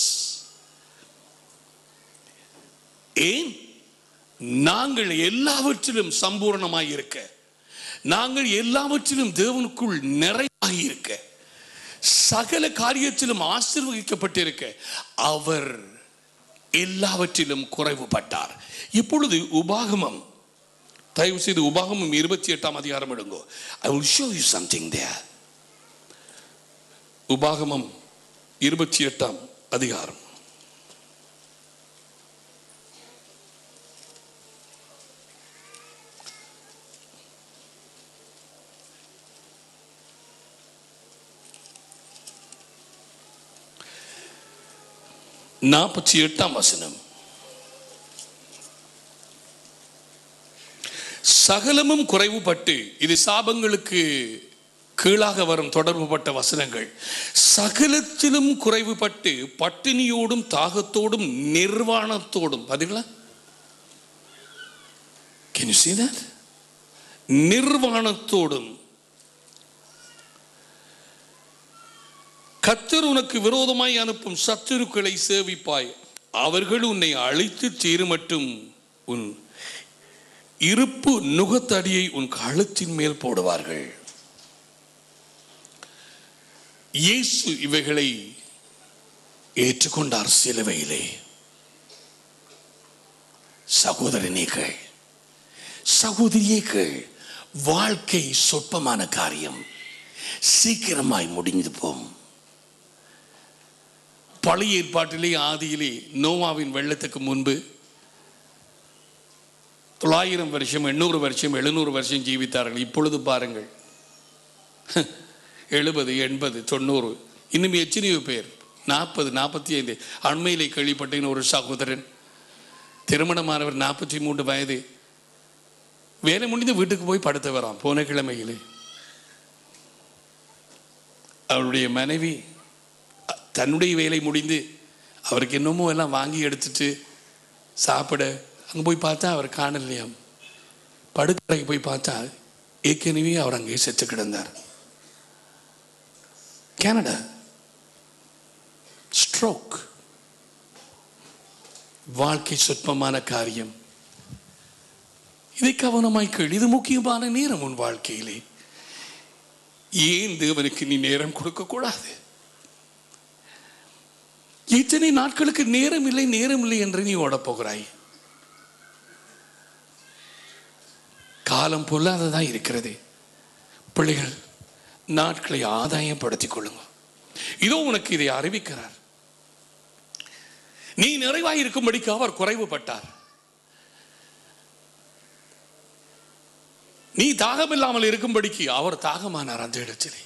ஏன் நாங்கள் எல்லாவற்றிலும் சம்பூர்ணமாய் இருக்க நாங்கள் எல்லாவற்றிலும் தேவனுக்குள் நிறைவாக இருக்க சகல காரியத்திலும் ஆசீர்வதிக்கப்பட்டிருக்க அவர் எல்லாவற்றிலும் குறைவுபட்டார் இப்பொழுது உபாகமம் தயவு செய்து உபாகமம் இருபத்தி எட்டாம் அதிகாரம் எடுங்கோ I will show you something there உபாகமம் இருபத்தி எட்டாம் அதிகாரம் நாற்பத்தி எட்டாம் வசனம் சகலமும் குறைவுபட்டு இது சாபங்களுக்கு கீழாக வரும் தொடர்புபட்ட வசனங்கள் சகலத்திலும் குறைவுபட்டு பட்டினியோடும் தாகத்தோடும் நிர்வாணத்தோடும் பார்த்தீங்களா Can you see that? நிர்வாணத்தோடும் கத்தர் உனக்கு விரோதமாய் அனுப்பும் சத்துருக்களை சேவிப்பாய் அவர்கள் உன்னை அழித்து தீருமட்டும் உன் இருப்பு நுகத்தடியை உன் கழுத்தின் மேல் போடுவார்கள் இயேசு இவைகளை ஏற்றுக்கொண்டார் சிலுவையிலே சகோதரனே கேள் சகோதரியே கேள் வாழ்க்கை சொற்பமான காரியம் சீக்கிரமாய் முடிந்து போம் பழைய ஏற்பாட்டிலே ஆதியிலே நோவாவின் வெள்ளத்துக்கு முன்பு தொள்ளாயிரம் வருஷம் எண்ணூறு வருஷம் எழுநூறு வருஷம் ஜீவித்தார்கள் இப்பொழுது பாருங்கள் எழுபது எண்பது தொண்ணூறு இன்னும் எத்தனையோ பேர் நாற்பது நாற்பத்தி ஐந்து அண்மையிலே கேள்விப்பட்டேன் ஒரு சகோதரன் திருமணமானவர் நாற்பத்தி மூன்று வயது வேலை முடிந்து வீட்டுக்கு போய் படுத்து வரான் போன கிழமையிலே அவருடைய மனைவி தன்னுடைய வேலை முடிந்து அவருக்கு என்னமோ எல்லாம் வாங்கி எடுத்துட்டு சாப்பிட அங்கே போய் பார்த்தா அவர் காணலையாம் படுக்கறைக்கு போய் பார்த்தா ஏற்கனவே அவர் அங்கே செத்து கிடந்தார் கனடா ஸ்ட்ரோக் வாழ்க்கை சொற்பமான காரியம் இதை கவனமாய் கேள் இது முக்கியமான நேரம் உன் வாழ்க்கையிலே ஏன் தேவனுக்கு நீ நேரம் கொடுக்க கூடாது இத்தனை நாட்களுக்கு நேரம் இல்லை நேரம் இல்லை என்று நீ ஓடப் போகிறாய் காலம் பொல்லாததான் இருக்கிறது பிள்ளைகள் நாட்களை ஆதாயப்படுத்திக் கொள்ளுங்க இதோ உனக்கு இதை அறிவிக்கிறார் நீ நிறைவாய் இருக்கும்படிக்கு அவர் குறைவுபட்டார் நீ தாகமில்லாமல் இருக்கும்படிக்கு அவர் தாகமானார் அந்த இடத்திலே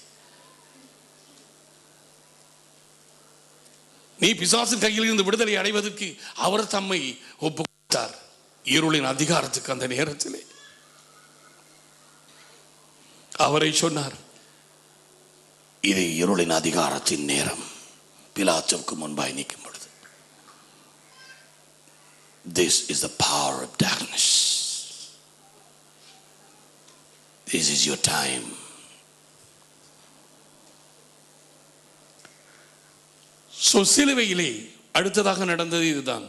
நீ பிசாசின் கையில் இருந்து விடுதலை அடைவதற்கு அவர் தம்மை ஒப்பு கொடுத்தார் இருளின் அதிகாரத்துக்கு அந்த நேரத்திலே அவரை சொன்னார் இது இருளின் அதிகாரத்தின் நேரம் பிலாத்துவுக்கு முன்பாய் நிற்கும் பொழுது This is the power of darkness. This is your time. So சிலுவையிலே அடுத்ததாக நடந்தது இதுதான்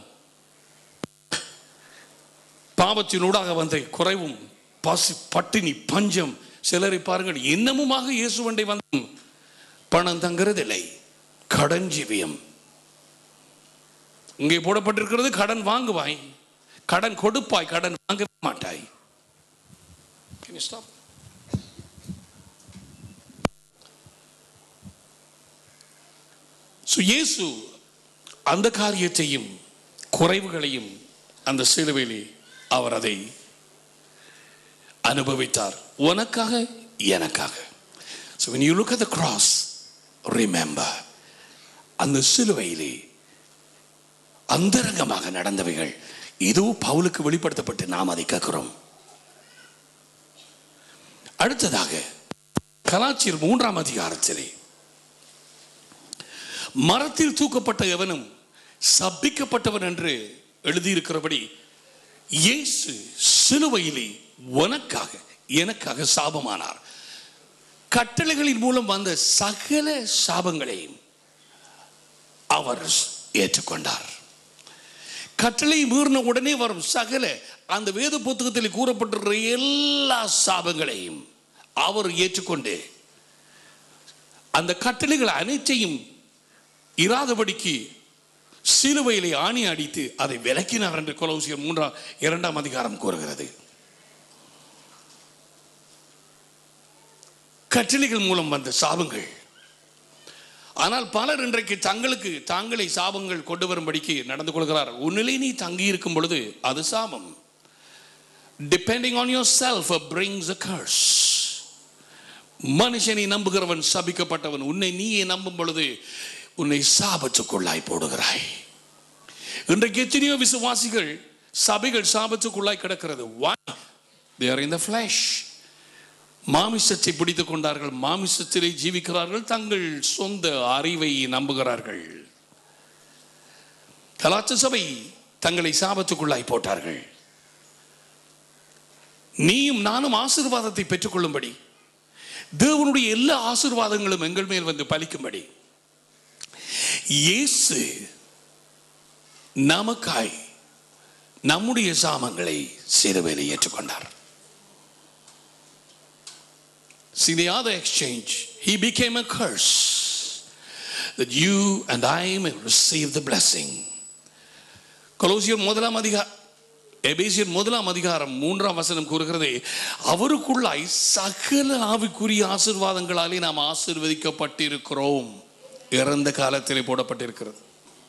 பாவத்தினூடாக வந்த குறைவும் பசி பட்டினி பஞ்சம் சிலரை பாருங்கள் இன்னமுமாக இயேசுவண்டை வந்து பணம் தங்குறதில்லை கடன் ஜீவியம் இங்கே போடப்பட்டிருக்கிறது கடன் வாங்குவாய் கடன் கொடுப்பாய் கடன் வாங்க மாட்டாய் Can you stop? So, இயேசு அந்த காரியத்தையும் குறைவுகளையும் அந்த சிலுவையிலே அவர் அதை அனுபவித்தார் உனக்காக எனக்காக So when you look at the cross, remember அந்த சிலுவையிலே அந்தரங்கமாக நடந்தவைகள் இதோ பவுலுக்கு வெளிப்படுத்தப்பட்டு நாம் அதை கேட்கிறோம் அடுத்ததாக கலாச்சியர் மூன்றாம் அதிகாரத்திலே மரத்தில் தூக்கப்பட்ட எவனும் சபிக்கப்பட்டவன் என்று எழுதியிருக்கிறபடி இயேசு சிலுவையிலே உனக்காக எனக்காக சாபமானார் கட்டளைகளின் மூலம் வந்த சகல சாபங்களையும் அவர் ஏற்றுக்கொண்டார் கட்டளை மீறின உடனே வரும் சகல அந்த வேத புத்தகத்தில் கூறப்பட்டிருக்கிற எல்லா சாபங்களையும் அவர் ஏற்றுக்கொண்டு அந்த கட்டளைகள் அனைத்தையும் இராதபடிக்கு சிலுவையிலே ஆணி அடித்து அதை விலக்கினார் என்று கொலோசியர் மூன்றாம் இரண்டாம் அதிகாரம் கூறுகிறது கட்டளைகள் மூலம் வந்த சாபங்கள் ஆனால் பலர் இன்றைக்கு தங்களுக்கு தாங்களே சாபங்கள் கொண்டு வரும்படிக்கு நடந்து கொள்கிறார் உன்னிலே நீ தங்கி இருக்கும் பொழுது அது சாபம் depending on yourself brings a curse மனுஷனை நம்புகிறவன் சபிக்கப்பட்டவன் உன்னை நீயே நம்பும் பொழுது உன்னை சாபத்துக்குள்ளாய் போடுகிறாய் இன்றைக்கு எத்தனையோ விசுவாசிகள் சபைகள் சாபத்துக்குள்ளாய் கிடக்கிறது Why? They are in the flesh. மாமிசத்தை பிடித்துக் கொண்டார்கள் மாமிசத்திலே ஜீவிக்கிறார்கள் தங்கள் சொந்த அறிவை நம்புகிறார்கள் கலாச்ச சபை தங்களை சாபத்துக்குள்ளாய் போட்டார்கள் நீயும் நானும் ஆசீர்வாதத்தை பெற்றுக்கொள்ளும்படி தேவனுடைய எல்லா ஆசீர்வாதங்களும் எங்கள் மேல் வந்து பலிக்கும்படி இயேசு நமக்காய் நம்முடைய சாமங்களை சிலுவையில் ஏற்றுக்கொண்டார் See the other exchange. He became a curse that you and I may receive the blessing. கொலோசியர் முதலாம் அதிகாரம் எபேசியர் முதலாம் அதிகாரம் மூன்றாம் வசனம் கூறுகிறது அவருக்குள்ளாய் சகல ஆவிக்குரிய ஆசீர்வாதங்களாலே நாம் ஆசீர்வதிக்கப்பட்டிருக்கிறோம் இறந்த காலத்திலே போடப்பட்டிருக்கிறது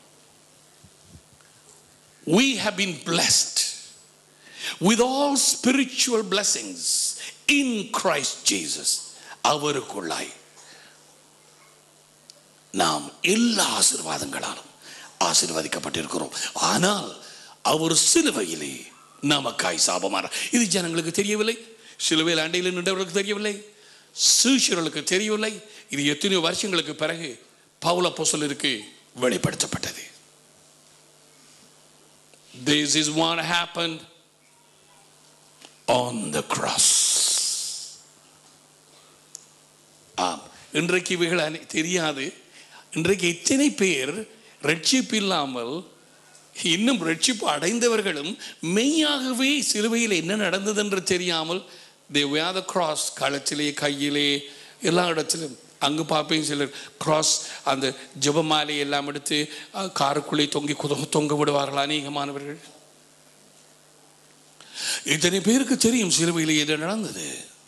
we have been blessed with all spiritual blessings in Christ Jesus. அவருக்குள்ளாய் நாம் எல்லா ஆசீர்வாதங்களாலும் ஆசீர்வதிக்கப்பட்டிருக்கிறோம் ஆனால் அவர் சிலுவையிலே நமக்காய் சாபமானார் இது ஜனங்களுக்கு தெரியவில்லை சிலுவையில் அண்டையில் நின்றவர்களுக்கு தெரியவில்லை சீஷர்களுக்கு தெரியவில்லை இது எத்தனையோ வருஷங்களுக்கு பிறகு பவுல பொசலருக்கு வெளிப்படுத்தப்பட்டது This is what happened on the cross ஆம் இன்றைக்கு இவைகள் அனை- தெரியாது இன்றைக்கு எத்தனை பேர் ரட்சிப்பு இல்லாமல் இன்னும் ரட்சிப்பு அடைந்தவர்களும் மெய்யாகவே சிலுவையில் என்ன நடந்தது என்று தெரியாமல் தேவையாத கிராஸ் கழுத்திலே கையிலே எல்லா இடத்திலும் அங்கு பார்ப்பேன் சிலர் கிராஸ் அந்த ஜெபமாலை எல்லாம் எடுத்து அஹ், காருக்குள்ளே தொங்கி குத தொங்க விடுவார்கள் அநேகமானவர்கள் இத்தனை பேருக்கு தெரியும் சிலுவையில் என்ன நடந்தது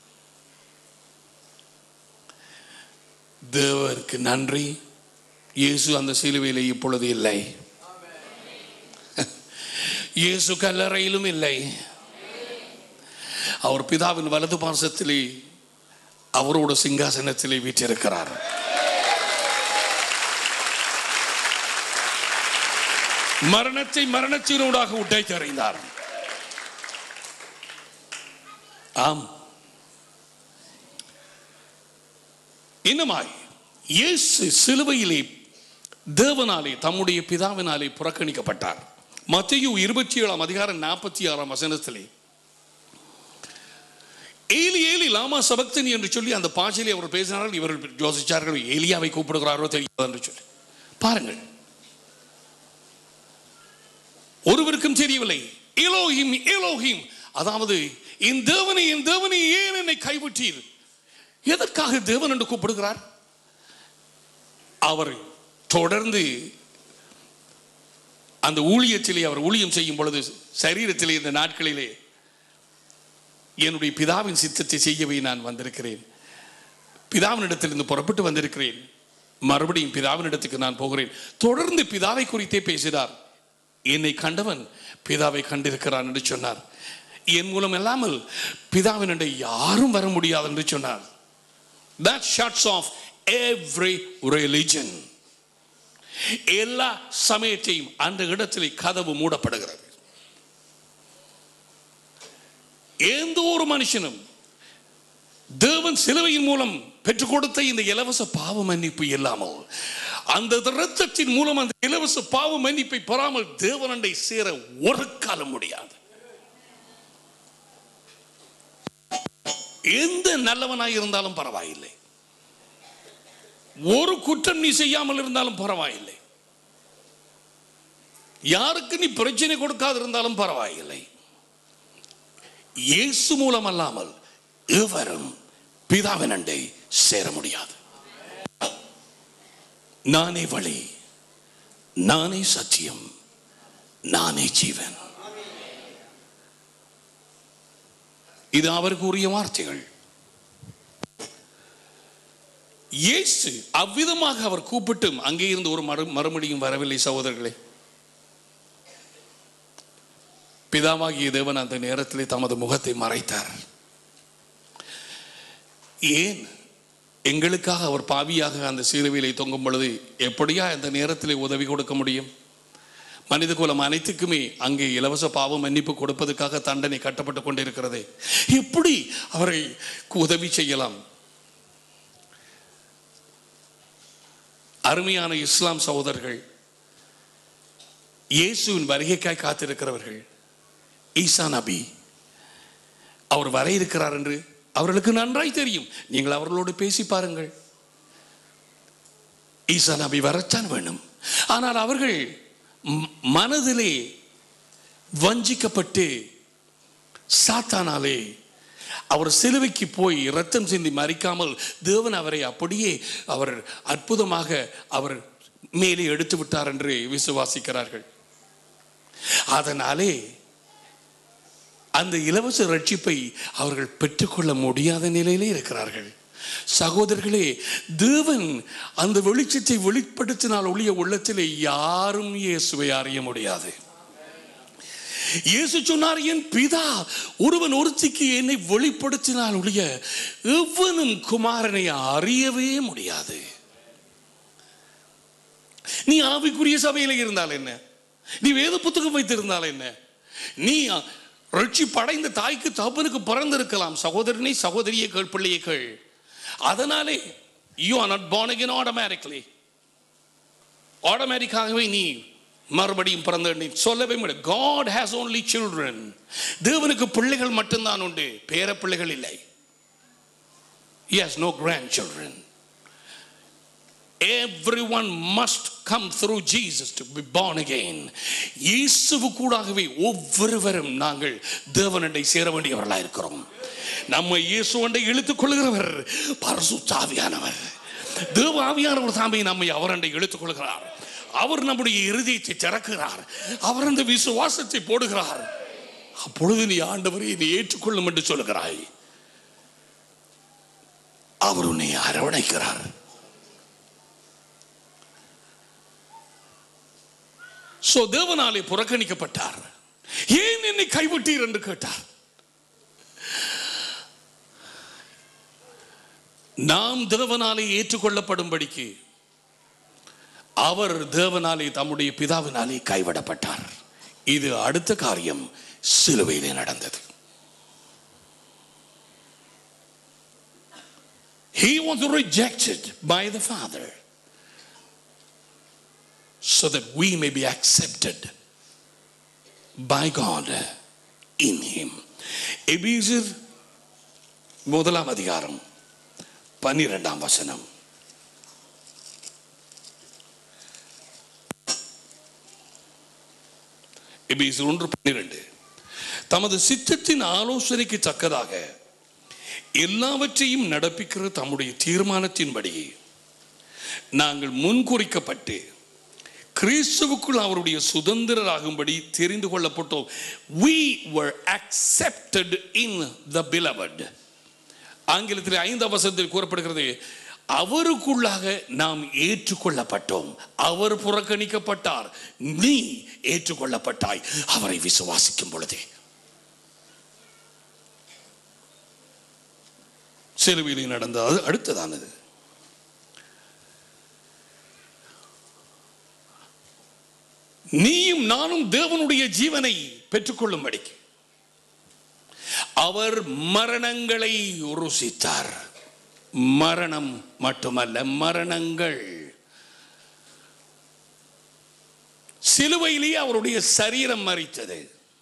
தேவருக்கு நன்றி இயேசு அந்த சிலுவையில் இப்பொழுது இல்லை இயேசு கல்லறையிலும் இல்லை அவர் பிதாவின் வலது பாசத்திலே அவரோட சிங்காசனத்திலே வீற்றிருக்கிறார் மரணத்தை மரணத்தினூடாக உடைத்தறிந்தார் ஆம் இன்னுமாய் இயேசு சிலுவையிலே தேவனாலே தம்முடைய பிதாவினாலே புறக்கணிக்கப்பட்டார் மத்திய இருபத்தி ஏழாம் அதிகாரம் நாற்பத்தி ஆறாம் வசனத்திலே ஏலி ஏலி லாமா சபக்தனி என்று சொல்லி அந்த பாஷையிலே அவர் பேசினார்கள் இவர்கள் யோசிச்சார்கள் ஏலியாவை கூப்பிடுகிறாரோ தெரியாது என்று சொல்லி பாருங்கள் ஒருவருக்கும் தெரியவில்லை எலோஹிம் எலோஹிம் அதாவது என் தேவனை என் தேவனை ஏன் என்னை கைவிட்டீர் எதற்காக தேவன் என்று கூப்பிடுகிறார் அவர் தொடர்ந்து அந்த ஊழியத்திலே அவர் ஊழியம் செய்யும் பொழுது சரீரத்திலே இந்த நாட்களிலே என்னுடைய பிதாவின் சித்தத்தை செய்யவே நான் வந்திருக்கிறேன் பிதாவினிடத்திலிருந்து புறப்பட்டு வந்திருக்கிறேன் மறுபடியும் பிதாவினிடத்துக்கு நான் போகிறேன் தொடர்ந்து பிதாவை குறித்தே பேசினார் என்னை கண்டவன் பிதாவை கண்டிருக்கிறான் என்று சொன்னார் என் மூலம் இல்லாமல் பிதாவினிட யாரும் வர முடியாது என்று சொன்னார் that shuts off every religion எல்லா சமயத்தையும் அந்த இடத்திலே கதவு மூடப்படுகிறது எந்த ஒரு மனுஷனும் தேவன் சிலுவையின் மூலம் பெற்றுக் கொடுத்த இந்த இலவச பாவ மன்னிப்பு இல்லாமல் அந்த இரத்தத்தின் மூலம் அந்த இலவச பாவ மன்னிப்பை பெறாமல் தேவனண்டை சேர ஒரு காலம் முடியாது எந்த நல்லவனாய் இருந்தாலும் பரவாயில்லை ஒரு குற்றம் நீ செய்யாமல் இருந்தாலும் பரவாயில்லை யாருக்கு நீ பிரச்சனை கொடுக்காது இருந்தாலும் பரவாயில்லை இயேசு மூலம் அல்லாமல் எவரும் பிதாவின் அண்டை சேர முடியாது நானே வழி நானே சத்தியம் நானே ஜீவன் இது அவருக்கு உரிய வார்த்தைகள் இயேசு அவ்விதமாக அவர் கூப்பிட்டும் அங்கே இருந்து ஒரு மறு மறுபடியும் வரவில்லை சகோதரர்களே பிதாவாகிய தேவன் அந்த நேரத்திலே தமது முகத்தை மறைத்தார் ஏன் எங்களுக்காக அவர் பாவியாக அந்த சீருவிலை தொங்கும் பொழுது எப்படியா அந்த நேரத்திலே உதவி கொடுக்க முடியும் மனித குலம் அனைத்துக்குமே அங்கே இலவச பாவ மன்னிப்பு கொடுப்பதற்காக தண்டனை கட்டப்பட்டு கொண்டிருக்கிறது எப்படி அவரை உதவி செய்யலாம் அருமையான இஸ்லாம் சகோதரர்கள் இயேசுவின் வருகைக்காய் காத்திருக்கிறவர்கள் ஈசா நபி அவர் வர இருக்கிறார் என்று அவர்களுக்கு நன்றாய் தெரியும் நீங்கள் அவர்களோடு பேசி பாருங்கள் ஈசா நபி வரத்தான் வேணும் ஆனால் அவர்கள் ம- மனதிலே வஞ்சிக்கப்பட்டு சாத்தானாலே அவர் சிலுவைக்கு போய் ரத்தம் சிந்தி மறிக்காமல் தேவன் அவரை அப்படியே அவர் அற்புதமாக அவர் மேலே எடுத்து விட்டார் என்று விசுவாசிக்கிறார்கள் அதனாலே அந்த இலவச ரட்சிப்பை அவர்கள் பெற்றுக்கொள்ள முடியாத நிலையிலே இருக்கிறார்கள் சகோதரர்களே தேவன் அந்த வெளிச்சத்தை வெளிப்படுத்தினால் ஒளிய உள்ளத்திலே யாரும் இயேசுவை அறிய முடியாது இயேசு சொன்னார் என் பிதா ஒருவன் ஒருத்திக்கு என்னை வெளிப்படுத்தினால் ஒழிய எவனும் குமாரனை அறியவே முடியாது நீ ஆவிக்குரிய சபையில இருந்தால் என்ன நீ வேத புத்தகம் வைத்திருந்தால் என்ன நீ ரட்சி படைந்த தாய்க்கு தகப்பனுக்கு பிறந்திருக்கலாம் சகோதரனை சகோதரியை கேள் பிள்ளையை கேள் அதனாலே you are not born again automatically ஆட்டோமேட்டிக்காகவே நீ மறுபடியும் பிறந்த நீ சொல்லவே முடியாது காட் ஹேஸ் only children தேவனுக்கு பிள்ளைகள் மட்டும்தான் உண்டு பேர பிள்ளைகள் இல்லை yes no grandchildren everyone must come through Jesus to be born again இயேசுவு கூடாகவே ஒவ்வொருவரும் நாங்கள் தேவனண்டை சேர வேண்டியவர்களாக இருக்கிறோம் நம்ம இயேசுவண்டை இழுத்துக் கொள்கிறவர் பரசுத்தாவியானவர் தேவ ஆவியானவர் தாமே நம்மை அவரண்டை இழுத்துக் கொள்கிறார் அவர் நம்முடைய இருதயத்தை திறக்கிறார் அவர் அந்த விசுவாசத்தை போடுகிறார் அப்பொழுது நீ ஆண்டவரை நீ ஏற்றுக்கொள்ளும் என்று சொல்லுகிறாய் அவர் உன்னை அரவணைக்கிறார் சோ தேவனாலே புறக்கணிக்கப்பட்டார் ஏன் என்னை கைவிட்டீர் என்று கேட்டார் நாம் தேவனாலே ஏற்றுக்கொள்ளப்படும்படிக்கு அவர் தேவனாலே தம்முடைய பிதாவினாலே கைவிடப்பட்டார் இது அடுத்த காரியம் சிலுவையிலே நடந்தது He was rejected by the Father so that we may be accepted by God in Him. எபீசர் முதலாம் அதிகாரம் பன்னிரெண்டாம் வசனம் எபீசர் ஒன்று பன்னிரண்டு தமது சித்தத்தின் ஆலோசனைக்கு தக்கதாக எல்லாவற்றையும் நடப்பிக்கிற தம்முடைய தீர்மானத்தின்படி நாங்கள் முன்குறிக்கப்பட்டு கிறிஸ்துவுக்குள் அவருடைய சுதந்திரராகும்படி தெரிந்து கொள்ளப்பட்டோம் we were accepted in the beloved ஆங்கிலத்தில் ஐந்தாம் வசனத்தில் கூறப்படுகிறது அவருக்குள்ளாக நாம் ஏற்றுக்கொள்ளப்பட்டோம் அவர் புறக்கணிக்கப்பட்டார் நீ ஏற்றுக்கொள்ளப்பட்டாய் அவரை விசுவாசிக்கும் பொழுதே சிலுவையில் நடந்தது அடுத்ததானது நீயும் நானும் தேவனுடைய ஜீவனை பெற்றுக்கொள்ளும்படிக்கு அவர் மரணங்களை ருசித்தார் மரணம் மட்டுமல்ல மரணங்கள் சிலுவையிலேயே அவருடைய சரீரம் மறித்தது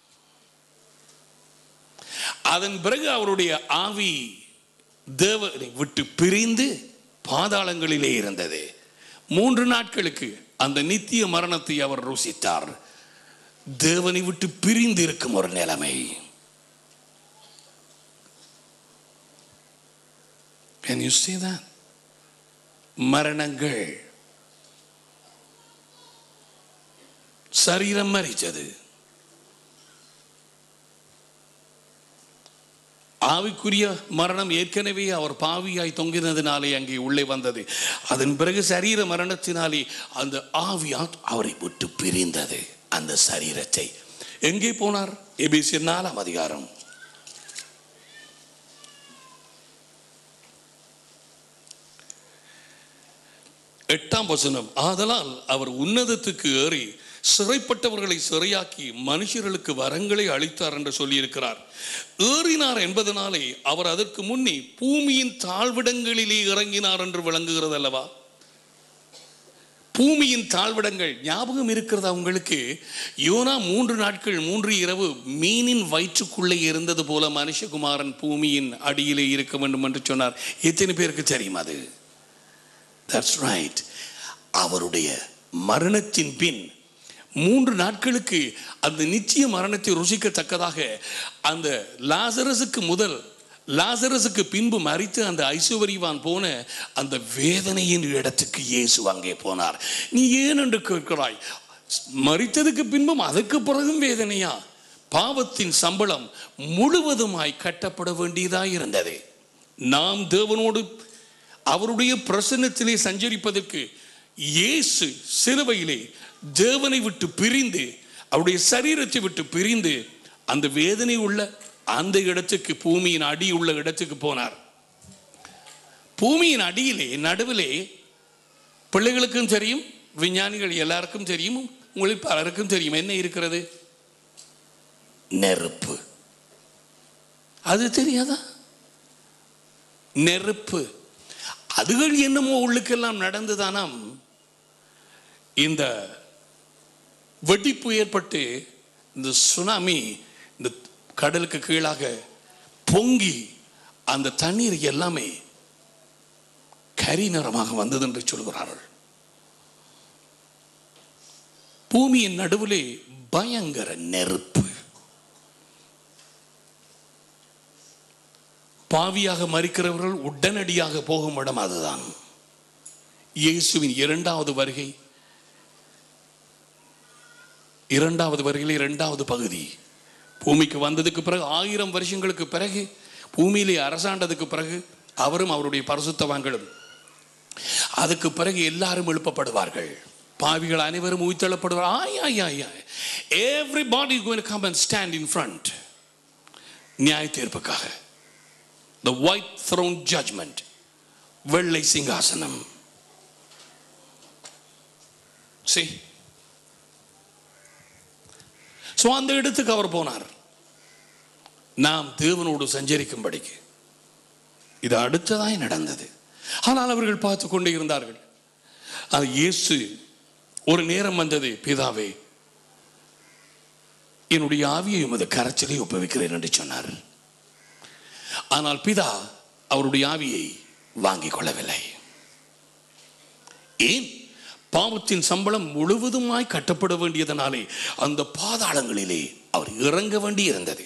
அதன் பிறகு அவருடைய ஆவி தேவனை விட்டு பிரிந்து பாதாளங்களிலே இருந்தது மூன்று நாட்களுக்கு அந்த நித்திய மரணத்தை அவர் ருசித்தார் தேவனை விட்டு பிரிந்து இருக்கும் ஒரு நிலைமை Can you see that? மரணங்கள் சரீரம் மறித்தது ஆவிக்குரிய மரணம் ஏற்கனவே அவர் பாவியாய் தொங்கினதினாலே அங்கே உள்ளே வந்தது அதன் பிறகு சரீர மரணத்தினாலே அந்த ஆவியா அவரை விட்டு பிரிந்தது அந்த சரீரத்தை எங்கே போனார் எபிசி நாலாம் அதிகாரம் எட்டாம் வசனம் ஆதலால் அவர் உன்னதத்துக்கு ஏறி சிறைப்பட்டவர்களை சிறையாக்கி மனுஷர்களுக்கு வரங்களை அளித்தார் என்று சொல்லியிருக்கிறார் ஏறினார் என்பதனாலே அவர் அதற்கு முன்னே பூமியின் தாழ்விடங்களிலே இறங்கினார் என்று விளங்குகிறது அல்லவா பூமியின் தாழ்விடங்கள் ஞாபகம் இருக்கிறதா உங்களுக்கு யோனா மூன்று நாட்கள் மூன்று இரவு மீனின் வயிற்றுக்குள்ளே இருந்தது போல மனுஷகுமாரன் பூமியின் அடியிலே இருக்க வேண்டும் என்று சொன்னார் எத்தனை பேருக்கு தெரியும் அது தட்ஸ் ரைட் அவருடைய மரணத்தின் பின் மூன்று நாட்களுக்கு அந்த நிச்சய மரணத்தை ருசிக்கத்தக்கதாக அந்த லாசரஸுக்கு முதல் லாசரஸுக்கு பின்பு மறித்து அந்த ஐசுவரிவான் போன அந்த வேதனையின் இடத்துக்கு இயேசு அங்கே போனார் நீ ஏன் என்று கேட்கிறாய் மறித்ததுக்கு பின்பும் அதற்கு பிறகும் வேதனையா பாவத்தின் சம்பளம் முழுவதுமாய் கட்டப்பட வேண்டியதாய் இருந்தது நாம் தேவனோடு அவருடைய பிரசன்னத்திலே சஞ்சரிப்பதற்கு இயேசு சிலுவையிலே தேவனை விட்டு பிரிந்து அவருடைய சரீரத்தை விட்டு பிரிந்து அந்த வேதனை உள்ள அந்த இடத்துக்கு பூமியின் அடி உள்ள இடத்துக்கு போனார் பூமியின் அடியிலே நடுவிலே பிள்ளைகளுக்கும் தெரியும் விஞ்ஞானிகள் எல்லாருக்கும் தெரியும் உங்களில் பலருக்கும் தெரியும் என்ன இருக்கிறது நெருப்பு அது தெரியாதா நெருப்பு அதுகள் என்னமோ உள்ளுக்கெல்லாம் நடந்துதானாம் இந்த வெடிப்பு ஏற்பட்டு இந்த சுனாமி இந்த கடலுக்கு கீழாக பொங்கி அந்த தண்ணீர் எல்லாமே கரி நிறமாக வந்தது என்று சொல்கிறார்கள் பூமியின் நடுவிலே பயங்கர நெருப்பு பாவியாக மறிக்கிறவர்கள் உடனடியாக போகும் இடம் அதுதான் இயேசுவின் இரண்டாவது வருகை இரண்டாவது வருகையில் இரண்டாவது பகுதி பூமிக்கு வந்ததுக்கு பிறகு ஆயிரம் வருஷங்களுக்கு பிறகு பூமியிலே அரசாண்டதுக்கு பிறகு அவரும் அவருடைய பரிசுத்தவான்களும் அதுக்கு பிறகு எல்லாரும் எழுப்பப்படுவார்கள் பாவிகள் அனைவரும் உயிர்த்தெழப்படுவார் ஆய் ஆய் ஆய் ஆய் everybody going come and stand in front நியாய தீர்ப்புக்காக த ஒயிட் த்ரோன் ஜட்மெண்ட் வெள்ளை சிங்காசனம் see ஸோ அந்த இடத்துக்கு அவர் போனார் நாம் தேவனோடு சஞ்சரிக்கும்படிக்கு இது அடுத்ததாய் நடந்தது ஆனால் அவர்கள் பார்த்து கொண்டே இருந்தார்கள் அது இயேசு ஒரு நேரம் வந்தது பிதாவே என்னுடைய ஆவியை உமது கரச்சிலே ஒப்புவிக்கிறேன் என்று சொன்னார் ஆனால் பிதா அவருடைய ஆவியை வாங்கிக் கொள்ளவில்லை ஏன் பாவத்தின் சம்பளம் முழுவதுமாய் கட்டப்பட வேண்டியதனாலே அந்த பாதாளங்களிலே அவர் இறங்க வேண்டி இருந்தது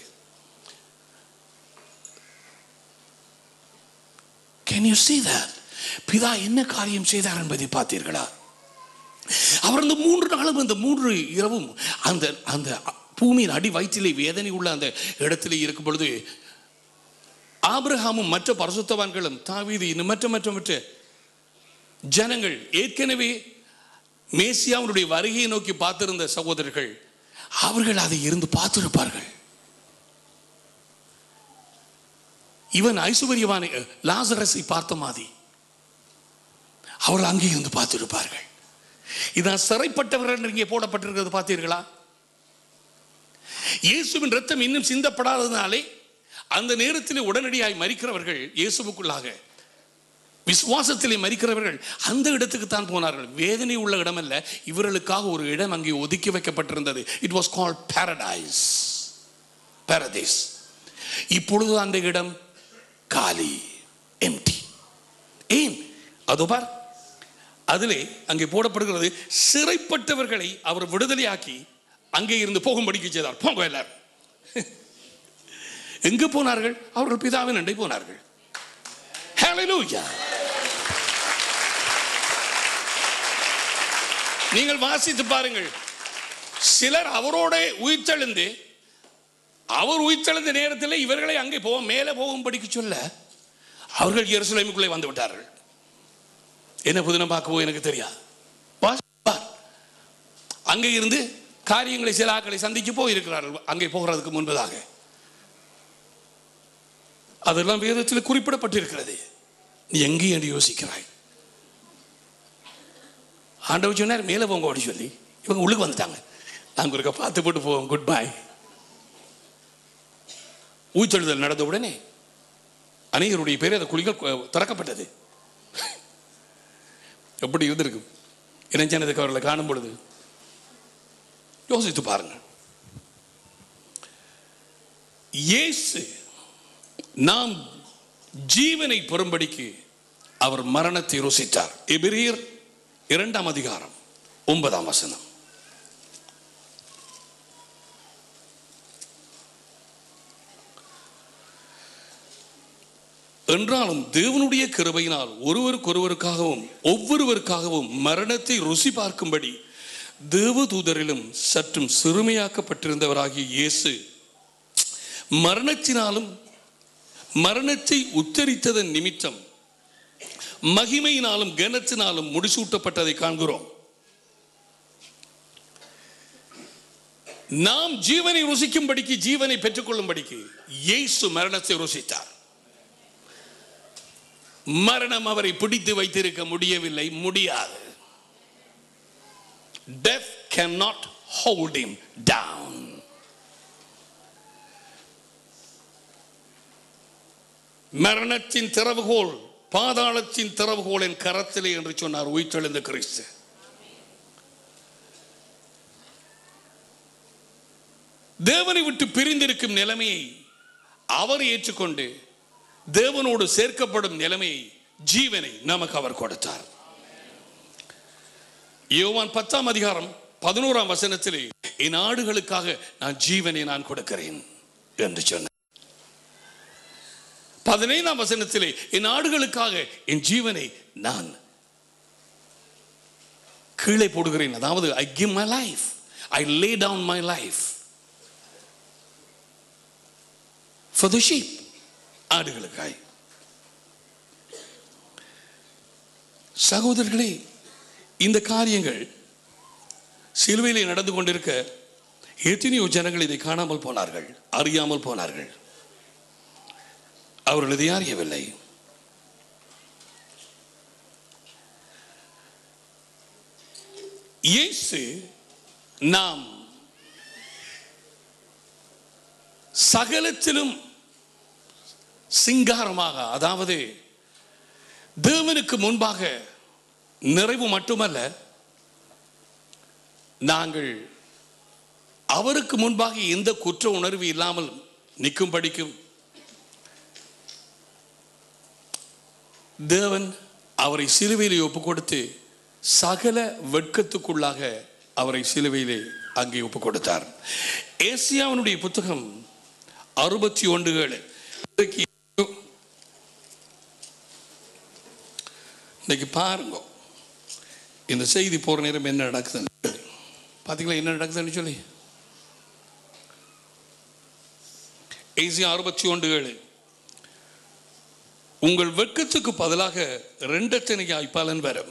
கேன் யூ see that பிதா என்ன காரியம் செய்தார் என்பதை பார்த்தீர்களா அவர் அந்த மூன்று நாளும் அந்த மூன்று இரவும் அந்த அந்த பூமியின் அடி வயிற்றிலே வேதனை உள்ள அந்த இடத்திலே இருக்கும் பொழுது ஆபிரகாமும் மற்ற பரிசுத்தவான்களும் தாவீது இன்னும் மற்ற மற்ற மற்ற ஜனங்கள் ஏற்கனவே மேசியாவுடைய வருகையை நோக்கி பார்த்திருந்த சகோதரர்கள் அவர்கள் அதை இருந்து பார்த்திருப்பார்கள் இவன் ஐசுவரியவான லாசரஸை பார்த்த மாதிரி அவர்கள் அங்கே இருந்து பார்த்திருப்பார்கள் இதான் சிறைப்பட்டவர்கள் இங்கே போடப்பட்டிருக்கிறது பார்த்தீர்களா இயேசுவின் ரத்தம் இன்னும் சிந்தப்படாததுனாலே அந்த நேரத்தில் உடனடியாய் மறிக்கிறவர்கள் இயேசுவுக்குள்ளாக விசுவாசத்திலே மறிக்கிறவர்கள் அந்த இடத்துக்கு தான் போனார்கள் வேதனை உள்ள இடமல்ல இவர்களுக்காக ஒரு இடம் அங்கே ஒதுக்கி வைக்கப்பட்டிருந்தது it was call paradise paradise இப்பொழுது அந்த இடம் காலி எம்டி ஏன் அதோ பார் அதிலே அங்கே போடப்படுகிறது சிறைப்பட்டவர்களை அவர் விடுதலையாக்கி அங்கே இருந்து போகும்படிக்கு செய்தார் போங்க எல்லாரும் எங்கு போனார்கள் அவர்கள் பிதாவின் அண்டை போனார்கள் Hallelujah. நீங்கள் வாசித்து பாருங்கள் சிலர் அவரோட உயிர்த்தெழுந்து அவர் உயிர்த்தெழுந்த நேரத்தில் இவர்களை அங்கே போக மேலே போகும்படிக்கு சொல்ல அவர்கள் எருசலேமுக்குள்ளே வந்து விட்டார்கள் என்ன புதினம் பார்க்கவோ எனக்கு தெரியாது வா- வா. அங்கே இருந்து காரியங்களை சில ஆட்களை சந்திக்க போயிருக்கிறார்கள் அங்கே போகிறதுக்கு முன்பதாக அதெல்லாம் வேதத்தில் குறிப்பிடப்பட்டிருக்கிறது நீ எங்கே என்று யோசிக்கிறாய் ஆண்டவர் சொன்னார் மேலே போங்க அப்படி சொல்லி இவங்க உள்ளுக்கு வந்துட்டாங்க நாங்கள் ஒருக்க பார்த்து போட்டு போவோம் குட் பை ஊச்செழுதல் நடந்த உடனே அநேகருடைய பேர் அந்த குழிகள் கு- திறக்கப்பட்டது எப்படி இருந்திருக்கும் இணைஞ்சனதுக்கு அவர்களை காணும் பொழுது யோசித்து பாருங்கள் இயேசு நாம் ஜீவனை பெறும்படிக்கு அவர் மரணத்தை ருசித்தார் எபிரியர் இரண்டாம் அதிகாரம் ஒன்பதாம் வசனம் என்றாலும் தேவனுடைய கிருபையினால் ஒருவருக்கொருவருக்காகவும் ஒவ்வொருவருக்காகவும் மரணத்தை ருசி பார்க்கும்படி தேவதூதரிலும் சற்றும் சிறுமையாக்கப்பட்டிருந்தவராகிய இயேசு மரணத்தினாலும் மரணத்தை உத்தரித்ததன் நிமித்தம் மகிமையினாலும் கனத்தினாலும் முடிசூட்டப்பட்டதை காண்கிறோம் நாம் ஜீவனை ருசிக்கும்படிக்கு ஜீவனை பெற்றுக்கொள்ளும்படிக்கு இயேசு மரணத்தை ருசித்தார் மரணம் அவரை பிடித்து வைத்திருக்க முடியவில்லை முடியாது death cannot hold him down மரணத்தின் திறவுகோல் பாதாளத்தின் திறவுகோல் என் கரத்திலே என்று சொன்னார் உயிர்த்தெழுந்த கிறிஸ்து தேவனை விட்டு பிரிந்திருக்கும் நிலைமையை அவர் ஏற்றுக்கொண்டு தேவனோடு சேர்க்கப்படும் நிலைமையை ஜீவனை நமக்கு அவர் கொடுத்தார் யோவான் பத்தாம் அதிகாரம் பதினோராம் வசனத்திலே என் ஆடுகளுக்காக நான் ஜீவனை நான் கொடுக்கிறேன் என்று சொன்னார் பதினைந்தாம் வசனத்திலே என் ஆடுகளுக்காக என் ஜீவனை நான் கீழே போடுகிறேன் அதாவது I give my life I lay down my life for the sheep ஆடுகளுக்காய் சகோதரர்களே இந்த காரியங்கள் சிலுவையிலே நடந்து கொண்டிருக்க எத்தனையோ ஜனங்கள் இதை காணாமல் போனார்கள் அறியாமல் போனார்கள் அவர்கள் இதை அறியவில்லை இயேசு நாம் சகலத்திலும் சிங்காரமாக அதாவது தேவனுக்கு முன்பாக நிறைவு மட்டுமல்ல நாங்கள் அவருக்கு முன்பாக எந்த குற்ற உணர்வு இல்லாமல் நிற்கும் படிக்கும் தேவன் அவரை சிலுவையிலே ஒப்பு கொடுத்து சகல வெட்கத்துக்குள்ளாக அவரை சிலுவையிலே அங்கே ஒப்பு கொடுத்தார் ஏசியாவினுடைய புத்தகம் அறுபத்தி ஒன்று ஏழு இன்றைக்கு இன்னைக்கு பாருங்க இந்த செய்தி போற நேரம் என்ன நடக்குதுன்னு பார்த்தீங்களா என்ன நடக்குதுன்னு சொல்லி ஏசியா அறுபத்தி ஒன்று ஏழு உங்கள் வெட்கத்துக்கு பதிலாக ரெண்டத்தனையாய் பலன் வரும்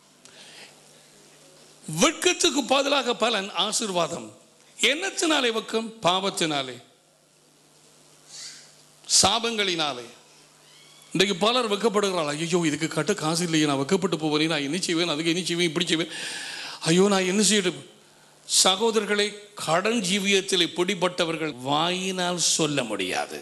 வெட்கத்துக்கு பதிலாக பலன் ஆசீர்வாதம் என்னத்தினாலே வெட்கம் பாவத்தினாலே சாபங்களினாலே இன்றைக்கு பலர் வெக்கப்படுகிறாள் ஐயோ இதுக்கு கட்ட காசு இல்லையே நான் வெக்கப்பட்டு போவேனே நான் என்ன செய்வேன் அதுக்கு என்ன செய்வேன் இப்படி செய்வேன் ஐயோ நான் என்ன செய்யட்டும் சகோதரர்களை கடன் ஜீவியத்தில் பிடிப்பட்டவர்கள் வாயினால் சொல்ல முடியாது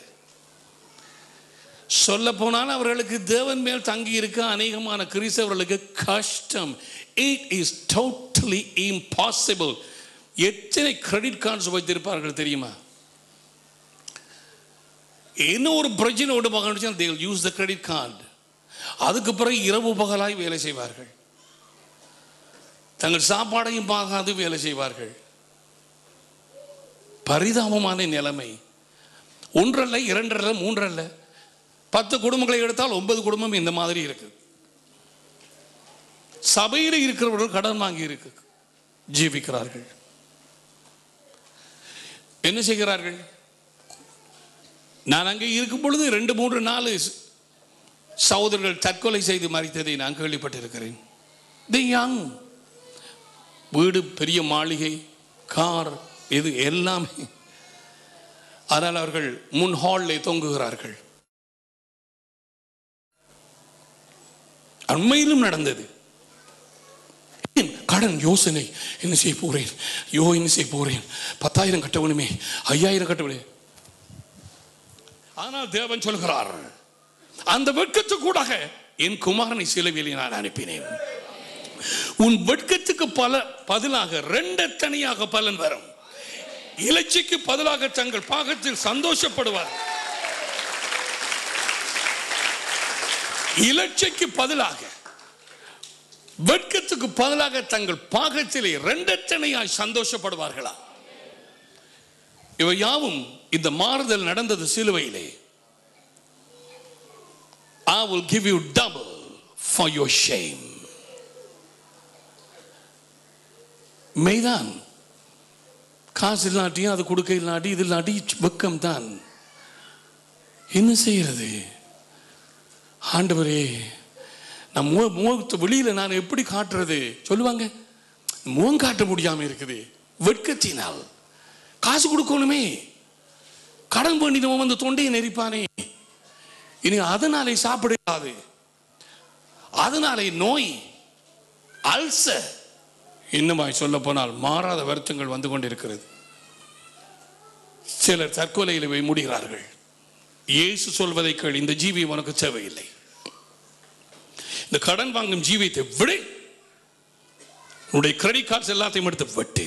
சொல்ல போனால் அவர்களுக்கு தேவன் மேல் தங்கி இருக்க அநேகமான கிறிஸ்தவர்களுக்கு கஷ்டம் இட் இஸ் டோட்டலி இம்பாசிபிள் எத்தனை கிரெடிட் கார்ட்ஸ் வைத்திருப்பார்கள் தெரியுமா என்ன ஒரு பிரச்சனை ஒன்று பார்க்கணும் they use the credit card அதுக்கு பிறகு இரவு பகலாய் வேலை செய்வார்கள் தங்கள் சாப்பாடையும் பார்க்காது வேலை செய்வார்கள் பரிதாபமான நிலைமை ஒன்றல்ல இரண்டல்ல மூன்றல்ல பத்து குடும்பங்களை எடுத்தால் ஒன்பது குடும்பம் இந்த மாதிரி இருக்கு சபையில் இருக்கிறவர்கள் கடன் வாங்கி இருக்கு ஜீவிக்கிறார்கள் என்ன செய்கிறார்கள் நான் அங்கே இருக்கும் பொழுது ரெண்டு மூன்று நாலு சகோதரர்கள் தற்கொலை செய்து மறித்ததை நான் கேள்விப்பட்டிருக்கிறேன் தி யங் வீடு பெரிய மாளிகை கார் இது எல்லாமே ஆனால் அவர்கள் முன் ஹாலில் தொங்குகிறார்கள் அண்மையிலும் நடந்தது ஏன் கடன் யோசனை என்ன செய்ய போறேன் யோ என்ன செய்ய போறேன் பத்தாயிரம் கட்டவனுமே ஐயாயிரம் கட்டவனே ஆனால் தேவன் சொல்கிறார் அந்த வெட்கத்துக்கூடாக என் குமாரனை சிலுவையில் நான் அனுப்பினேன் உன் வெட்கத்துக்கு பல பதிலாக ரெண்டத்தனையாக பலன் வரும் இலச்சிக்கு பதிலாக தங்கள் பாகத்தில் சந்தோஷப்படுவார் இலட்சைக்கு பதிலாக வெட்கத்துக்கு பதிலாக தங்கள் பாகத்திலே ரெண்டத்தனையாய் சந்தோஷப்படுவார்களா இவை யாவும் இந்த மாறுதல் நடந்தது சிலுவையிலே I will give you double for your shame. மெய்தான் காசு இல்லாட்டியும் அது கொடுக்க இல்லாட்டி இது இல்லாட்டி வெக்கம் தான் என்ன செய்யறது ஆண்டவரே நான் முக முகத்தை வெளியில நான் எப்படி காட்டுறது சொல்லுவாங்க முகம் காட்ட முடியாம இருக்குது வெட்கத்தினால் காசு கொடுக்கணுமே கடன் பண்ணினவன் வந்து தொண்டையை நெரிப்பானே இனி அதனாலே சாப்பிடாது அதனாலே நோய் அல்சர் இன்னுமாய் சொல்ல போனால் மாறாத வருத்தங்கள் வந்து கொண்டிருக்கிறது சிலர் தற்கொலையில் போய் முடிகிறார்கள் இயேசு சொல்வதை கேள் இந்த ஜீவி உனக்கு தேவையில்லை இந்த கடன் வாங்கும் ஜீவியத்தை விடு உன்னுடைய கிரெடிட் கார்ட்ஸ் எல்லாத்தையும் எடுத்து வெட்டு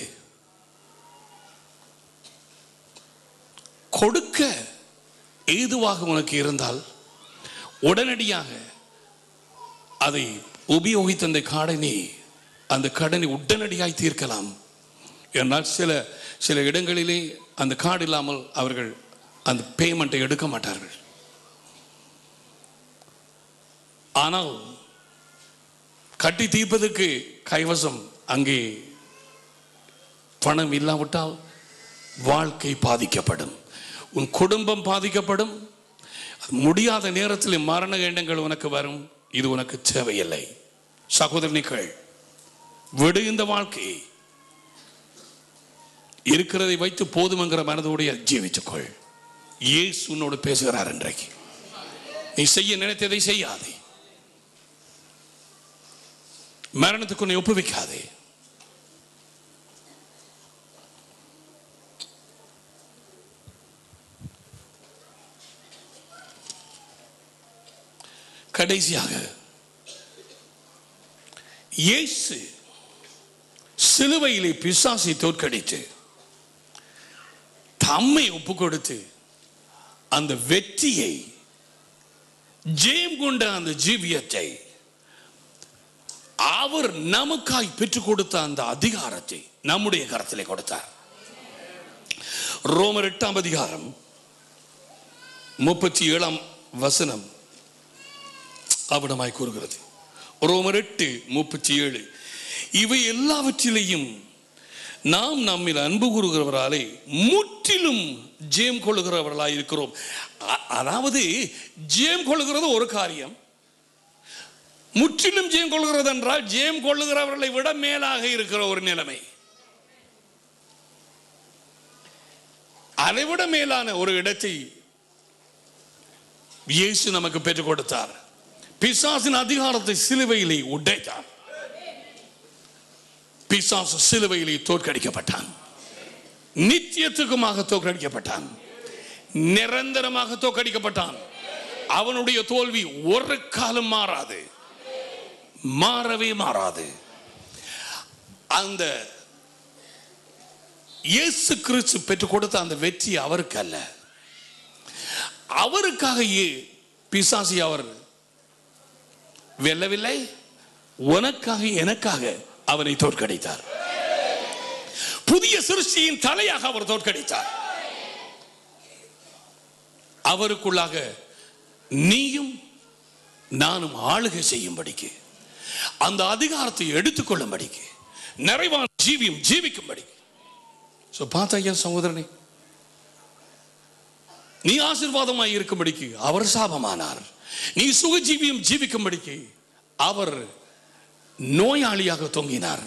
கொடுக்க ஏதுவாக உனக்கு இருந்தால் உடனடியாக அதை உபயோகித்த அந்த கடனை அந்த கடனை உடனடியாய் தீர்க்கலாம் என்றால் சில சில இடங்களிலே அந்த கார்டு இல்லாமல் அவர்கள் அந்த பேமெண்ட்டை எடுக்க மாட்டார்கள் ஆனால் கட்டி தீர்ப்பதற்கு கைவசம் அங்கே பணம் இல்லாவிட்டால் வாழ்க்கை பாதிக்கப்படும் உன் குடும்பம் பாதிக்கப்படும் முடியாத நேரத்தில் மரண எண்ணங்கள் உனக்கு வரும் இது உனக்கு தேவையில்லை சகோதரனிகள் விடு இந்த வாழ்க்கையை இருக்கிறதை வைத்து போதுமங்கிற மனதோடைய ஜீவித்துக்கொள் இயேசு உன்னோடு பேசுகிறார் இன்றைக்கு நீ செய்ய நினைத்ததை செய்யாதே மரணத்துக்கு உன்னை ஒப்புவிக்காதே கடைசியாக இயேசு சிலுவையிலே பிசாசை தோற்கடித்து தம்மை ஒப்பு கொடுத்து அந்த வெற்றியை ஜெயம் கொண்ட அந்த ஜீவியத்தை அவர் நமக்காய் பெற்றுக் கொடுத்த அந்த அதிகாரத்தை நம்முடைய கரத்திலே கொடுத்தார் ரோமர் எட்டாம் அதிகாரம் முப்பத்தி ஏழாம் வசனம் அவிடமாய் கூறுகிறது ரோமர் எட்டு முப்பத்தி ஏழு இவை எல்லாவற்றிலேயும் நாம் நம்மில் அன்பு கூறுகிறவராலே முற்றிலும் ஜெயம் கொள்ளுகிறவர்களாய் இருக்கிறோம் அ- அதாவது ஜெயம் கொள்ளுகிறது ஒரு காரியம் முற்றிலும் ஜெயம் கொள்கிறது என்றால் ஜெயம் கொள்ளுகிறவர்களை விட மேலாக இருக்கிற ஒரு நிலைமை அதைவிட மேலான ஒரு இடத்தை இயேசு நமக்கு பெற்றுக் கொடுத்தார் பிசாசின் அதிகாரத்தை சிலுவையிலே உடைத்தார் பிசாசு சிலுவையிலே தோற்கடிக்கப்பட்டான் நித்தியத்துக்குமாக தோற்கடிக்கப்பட்டான் நிரந்தரமாக தோற்கடிக்கப்பட்டான் அவனுடைய தோல்வி ஒரு காலம் மாறாது மாறவே மாறாது அந்த இயேசு கிறிஸ்து பெற்றுக் கொடுத்த அந்த வெற்றி அவருக்கு அல்ல அவருக்காக ஏ- பிசாசி அவர் வெல்லவில்லை உனக்காக எனக்காக அவனை தோற்கடித்தார் புதிய சிருஷ்டியின் தலையாக அவர் தோற்கடித்தார் அவருக்குள்ளாக நீயும் நானும் ஆளுகை செய்யும்படிக்கு அந்த அதிகாரத்தை எடுத்துக்கொள்ளும்படிக்கு நிறைவான ஜீவியம் ஜீவிக்கும்படி ஸோ பார்த்தா என் சகோதரனே நீ ஆசீர்வாதமாய் இருக்கும்படிக்கு அவர் சாபமானார் நீ சுகஜீவியம் ஜீவிக்கும்படிக்கு அவர் நோயாளியாக தொங்கினார்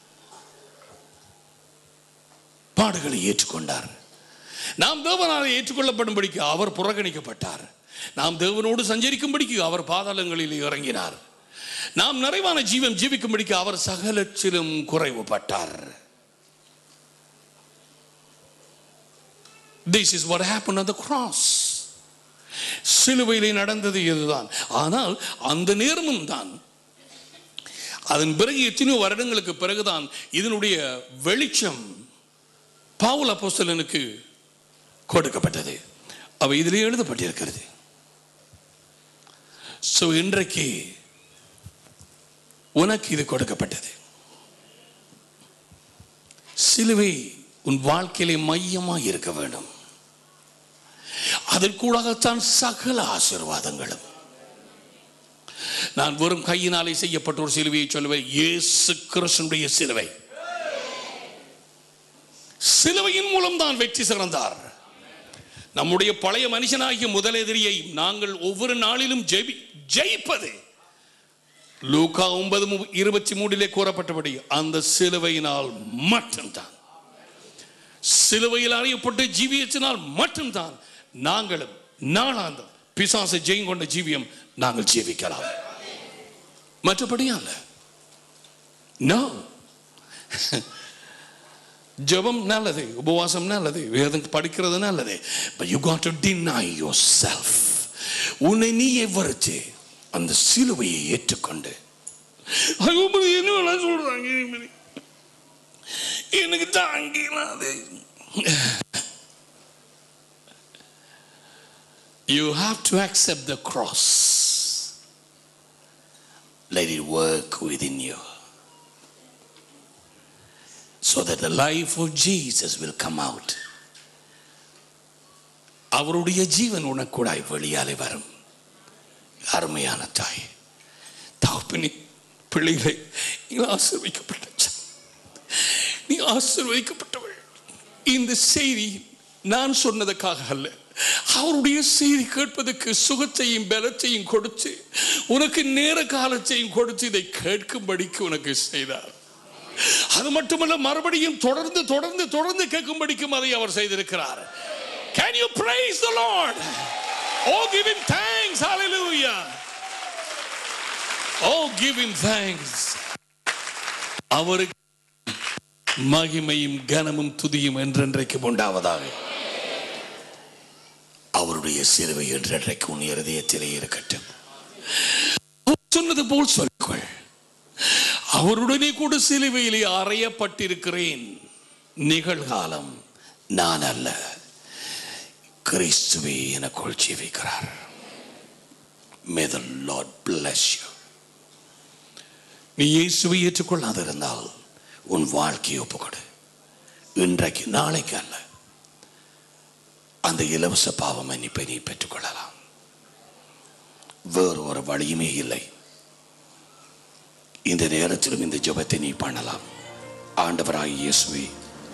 பாடுகளை ஏற்றுக்கொண்டார் நாம் தேவனால் ஏற்றுக்கொள்ளப்படும்படிக்கு அவர் புறக்கணிக்கப்பட்டார் நாம் தேவனோடு சஞ்சரிக்கும்படிக்கு அவர் பாதாளங்களில் இறங்கினார் நாம் நிறைவான ஜீவன் ஜீவிக்கும்படிக்கு அவர் சகலத்திலும் குறைவுபட்டார் this is what happened on the cross சிலுவையிலே நடந்தது இதுதான் ஆனால் அந்த நேரமும் தான் அதன் பிறகு எத்தனையோ வருடங்களுக்கு பிறகுதான் இதனுடைய வெளிச்சம் பவுல் அப்போஸ்தலனுக்கு கொடுக்கப்பட்டது அவை இதிலே எழுதப்பட்டிருக்கிறது ஸோ இன்றைக்கு உனக்கு இது கொடுக்கப்பட்டது சிலுவை உன் வாழ்க்கையிலே மையமாக இருக்க வேண்டும் அதற்கூடாகத்தான் சகல ஆசீர்வாதங்களும் நான் வெறும் கையினாலே செய்யப்பட்ட ஒரு சிலுவையை சொல்லுவேன் இயேசு கிறிஸ்துடைய சிலுவை சிலுவையின் மூலம் தான் வெற்றி சிறந்தார் நம்முடைய பழைய மனுஷனாகிய முதலெதிரியை நாங்கள் ஒவ்வொரு நாளிலும் ஜெபி ஜெயிப்பது லூக்கா ஒன்பது மு- இருபத்தி மூணிலே கூறப்பட்டபடி அந்த சிலுவையினால் மட்டும்தான் சிலுவையில் அறியப்பட்ட ஜீவியத்தினால் மட்டும்தான் நாங்களும் நாளாந்தம் பிசாசை ஜெயம் கொண்ட ஜீவியம் நாங்கள் ஜீவிக்கலாம் மற்றபடி அல்ல நோ ஜெபம் நல்லது உபவாசம் நல்லது வேதம் படிக்கிறது நல்லது but you got to deny yourself உன்னை நீயே வரைச்சு அந்த சிலுவையை ஏற்றுக்கொண்டு ஐயோ, இப்படி என்ன வேணா சொல்றாங்க இப்படி. எனக்கு தாங்கிடாது You have to accept the cross. Let it work within you. So that the life of Jesus will come out. அவருடைய ஜீவன் உனக்கூடாய் வெளியாலே வரும் அருமையான தாய் தகப்பனே பிள்ளைகளை நீ ஆசீர்வதிக்கப்பட்ட ஜனம். நீ ஆசீர்வதிக்கப்பட்டவள் இந்த செய்தி நான் சொன்னதுக்காக அல்ல அவருடைய செய்தி கேட்பதற்கு சுகத்தையும் பலத்தையும் கொடுத்து உனக்கு நேர காலத்தையும் கொடுத்து இதை கேட்கும்படிக்கு உனக்கு செய்தார் அது மட்டுமல்ல மறுபடியும் தொடர்ந்து தொடர்ந்து தொடர்ந்து கேட்கும்படிக்கும் அதை அவர் செய்திருக்கிறார் Can you praise the Lord? Oh, give him thanks. Hallelujah. Oh, give him thanks. அவருக்கு மகிமையும் கனமும் துதியும் என்றென்றைக்கும் உண்டாவதாக அவருடைய சிலுவை என்றென்றைக்கு உன் இருதயத்திலே இருக்கட்டும் அவர் சொன்னது போல் சொல்லுங்கள் அவருடனே கூட சிலுவையிலே அறையப்பட்டிருக்கிறேன் நிகழ்காலம் நான் அல்ல கிறிஸ்துவே எனக்குள் ஜீவிக்கிறார் May the Lord bless you. நீ இயேசுவை ஏற்றுக்கொள்ளாதிருந்தால் உன் வாழ்க்கையை ஒப்புக்கொடு இன்றைக்கு நாளைக்கு அல்ல அந்த இலவச பாவ மன்னிப்பை நீ பெற்றுக்கொள்ளலாம் வேறு ஒரு வழியுமே இல்லை இந்த நேரத்திலும் இந்த ஜெபத்தை நீ பண்ணலாம் ஆண்டவராய் இயேசுவே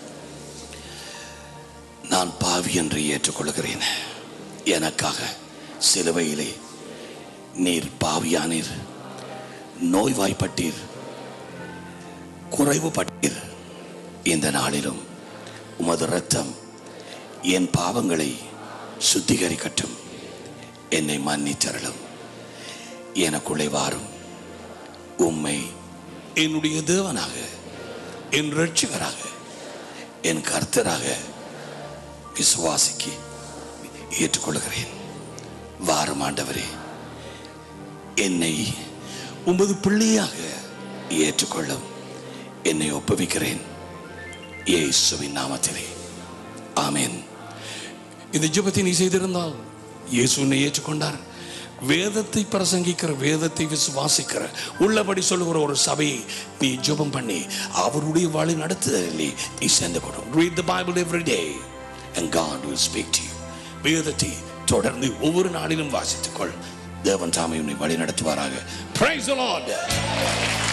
நான் பாவி என்று ஏற்றுக்கொள்கிறேன் எனக்காக சிலுவையிலே நீர் பாவியானீர் நோய்வாய்ப்பட்டீர் குறைவுபட்டீர் இந்த நாளிலும் உமது இரத்தம் என் பாவங்களை சுத்திகரிக்கட்டும் என்னை மன்னித்தருளும் எனக்குள்ளே வாரும் உம்மை என்னுடைய தேவனாக என் ரட்சகராக என் கர்த்தராக விசுவாசிக்கு ஏற்றுக்கொள்கிறேன் வாரும் ஆண்டவரே என்னை உமது பிள்ளையாக ஏற்றுக்கொள்ளும் என்னை ஒப்புவிக்கிறேன் இயேசுவின் நாமத்திலே ஆமென் இந்த ஜெபத்தை நீ செய்திருந்தால் இயேசு உன்னை ஏற்றுக்கொண்டார் வேதத்தை பிரசங்கிக்கிற வேதத்தை விசுவாசிக்கிற உள்ளபடி சொல்லுகிற ஒரு சபையை நீ ஜெபம் பண்ணி அவருடைய வழி நடத்துதலிலே நீ சேர்ந்து கொடும் read the bible every day and god will speak to you வேதத்தை தொடர்ந்து ஒவ்வொரு நாளிலும் வாசித்துக்கொள் தேவன் தாமே உன்னை வழி நடத்துவாராக praise the lord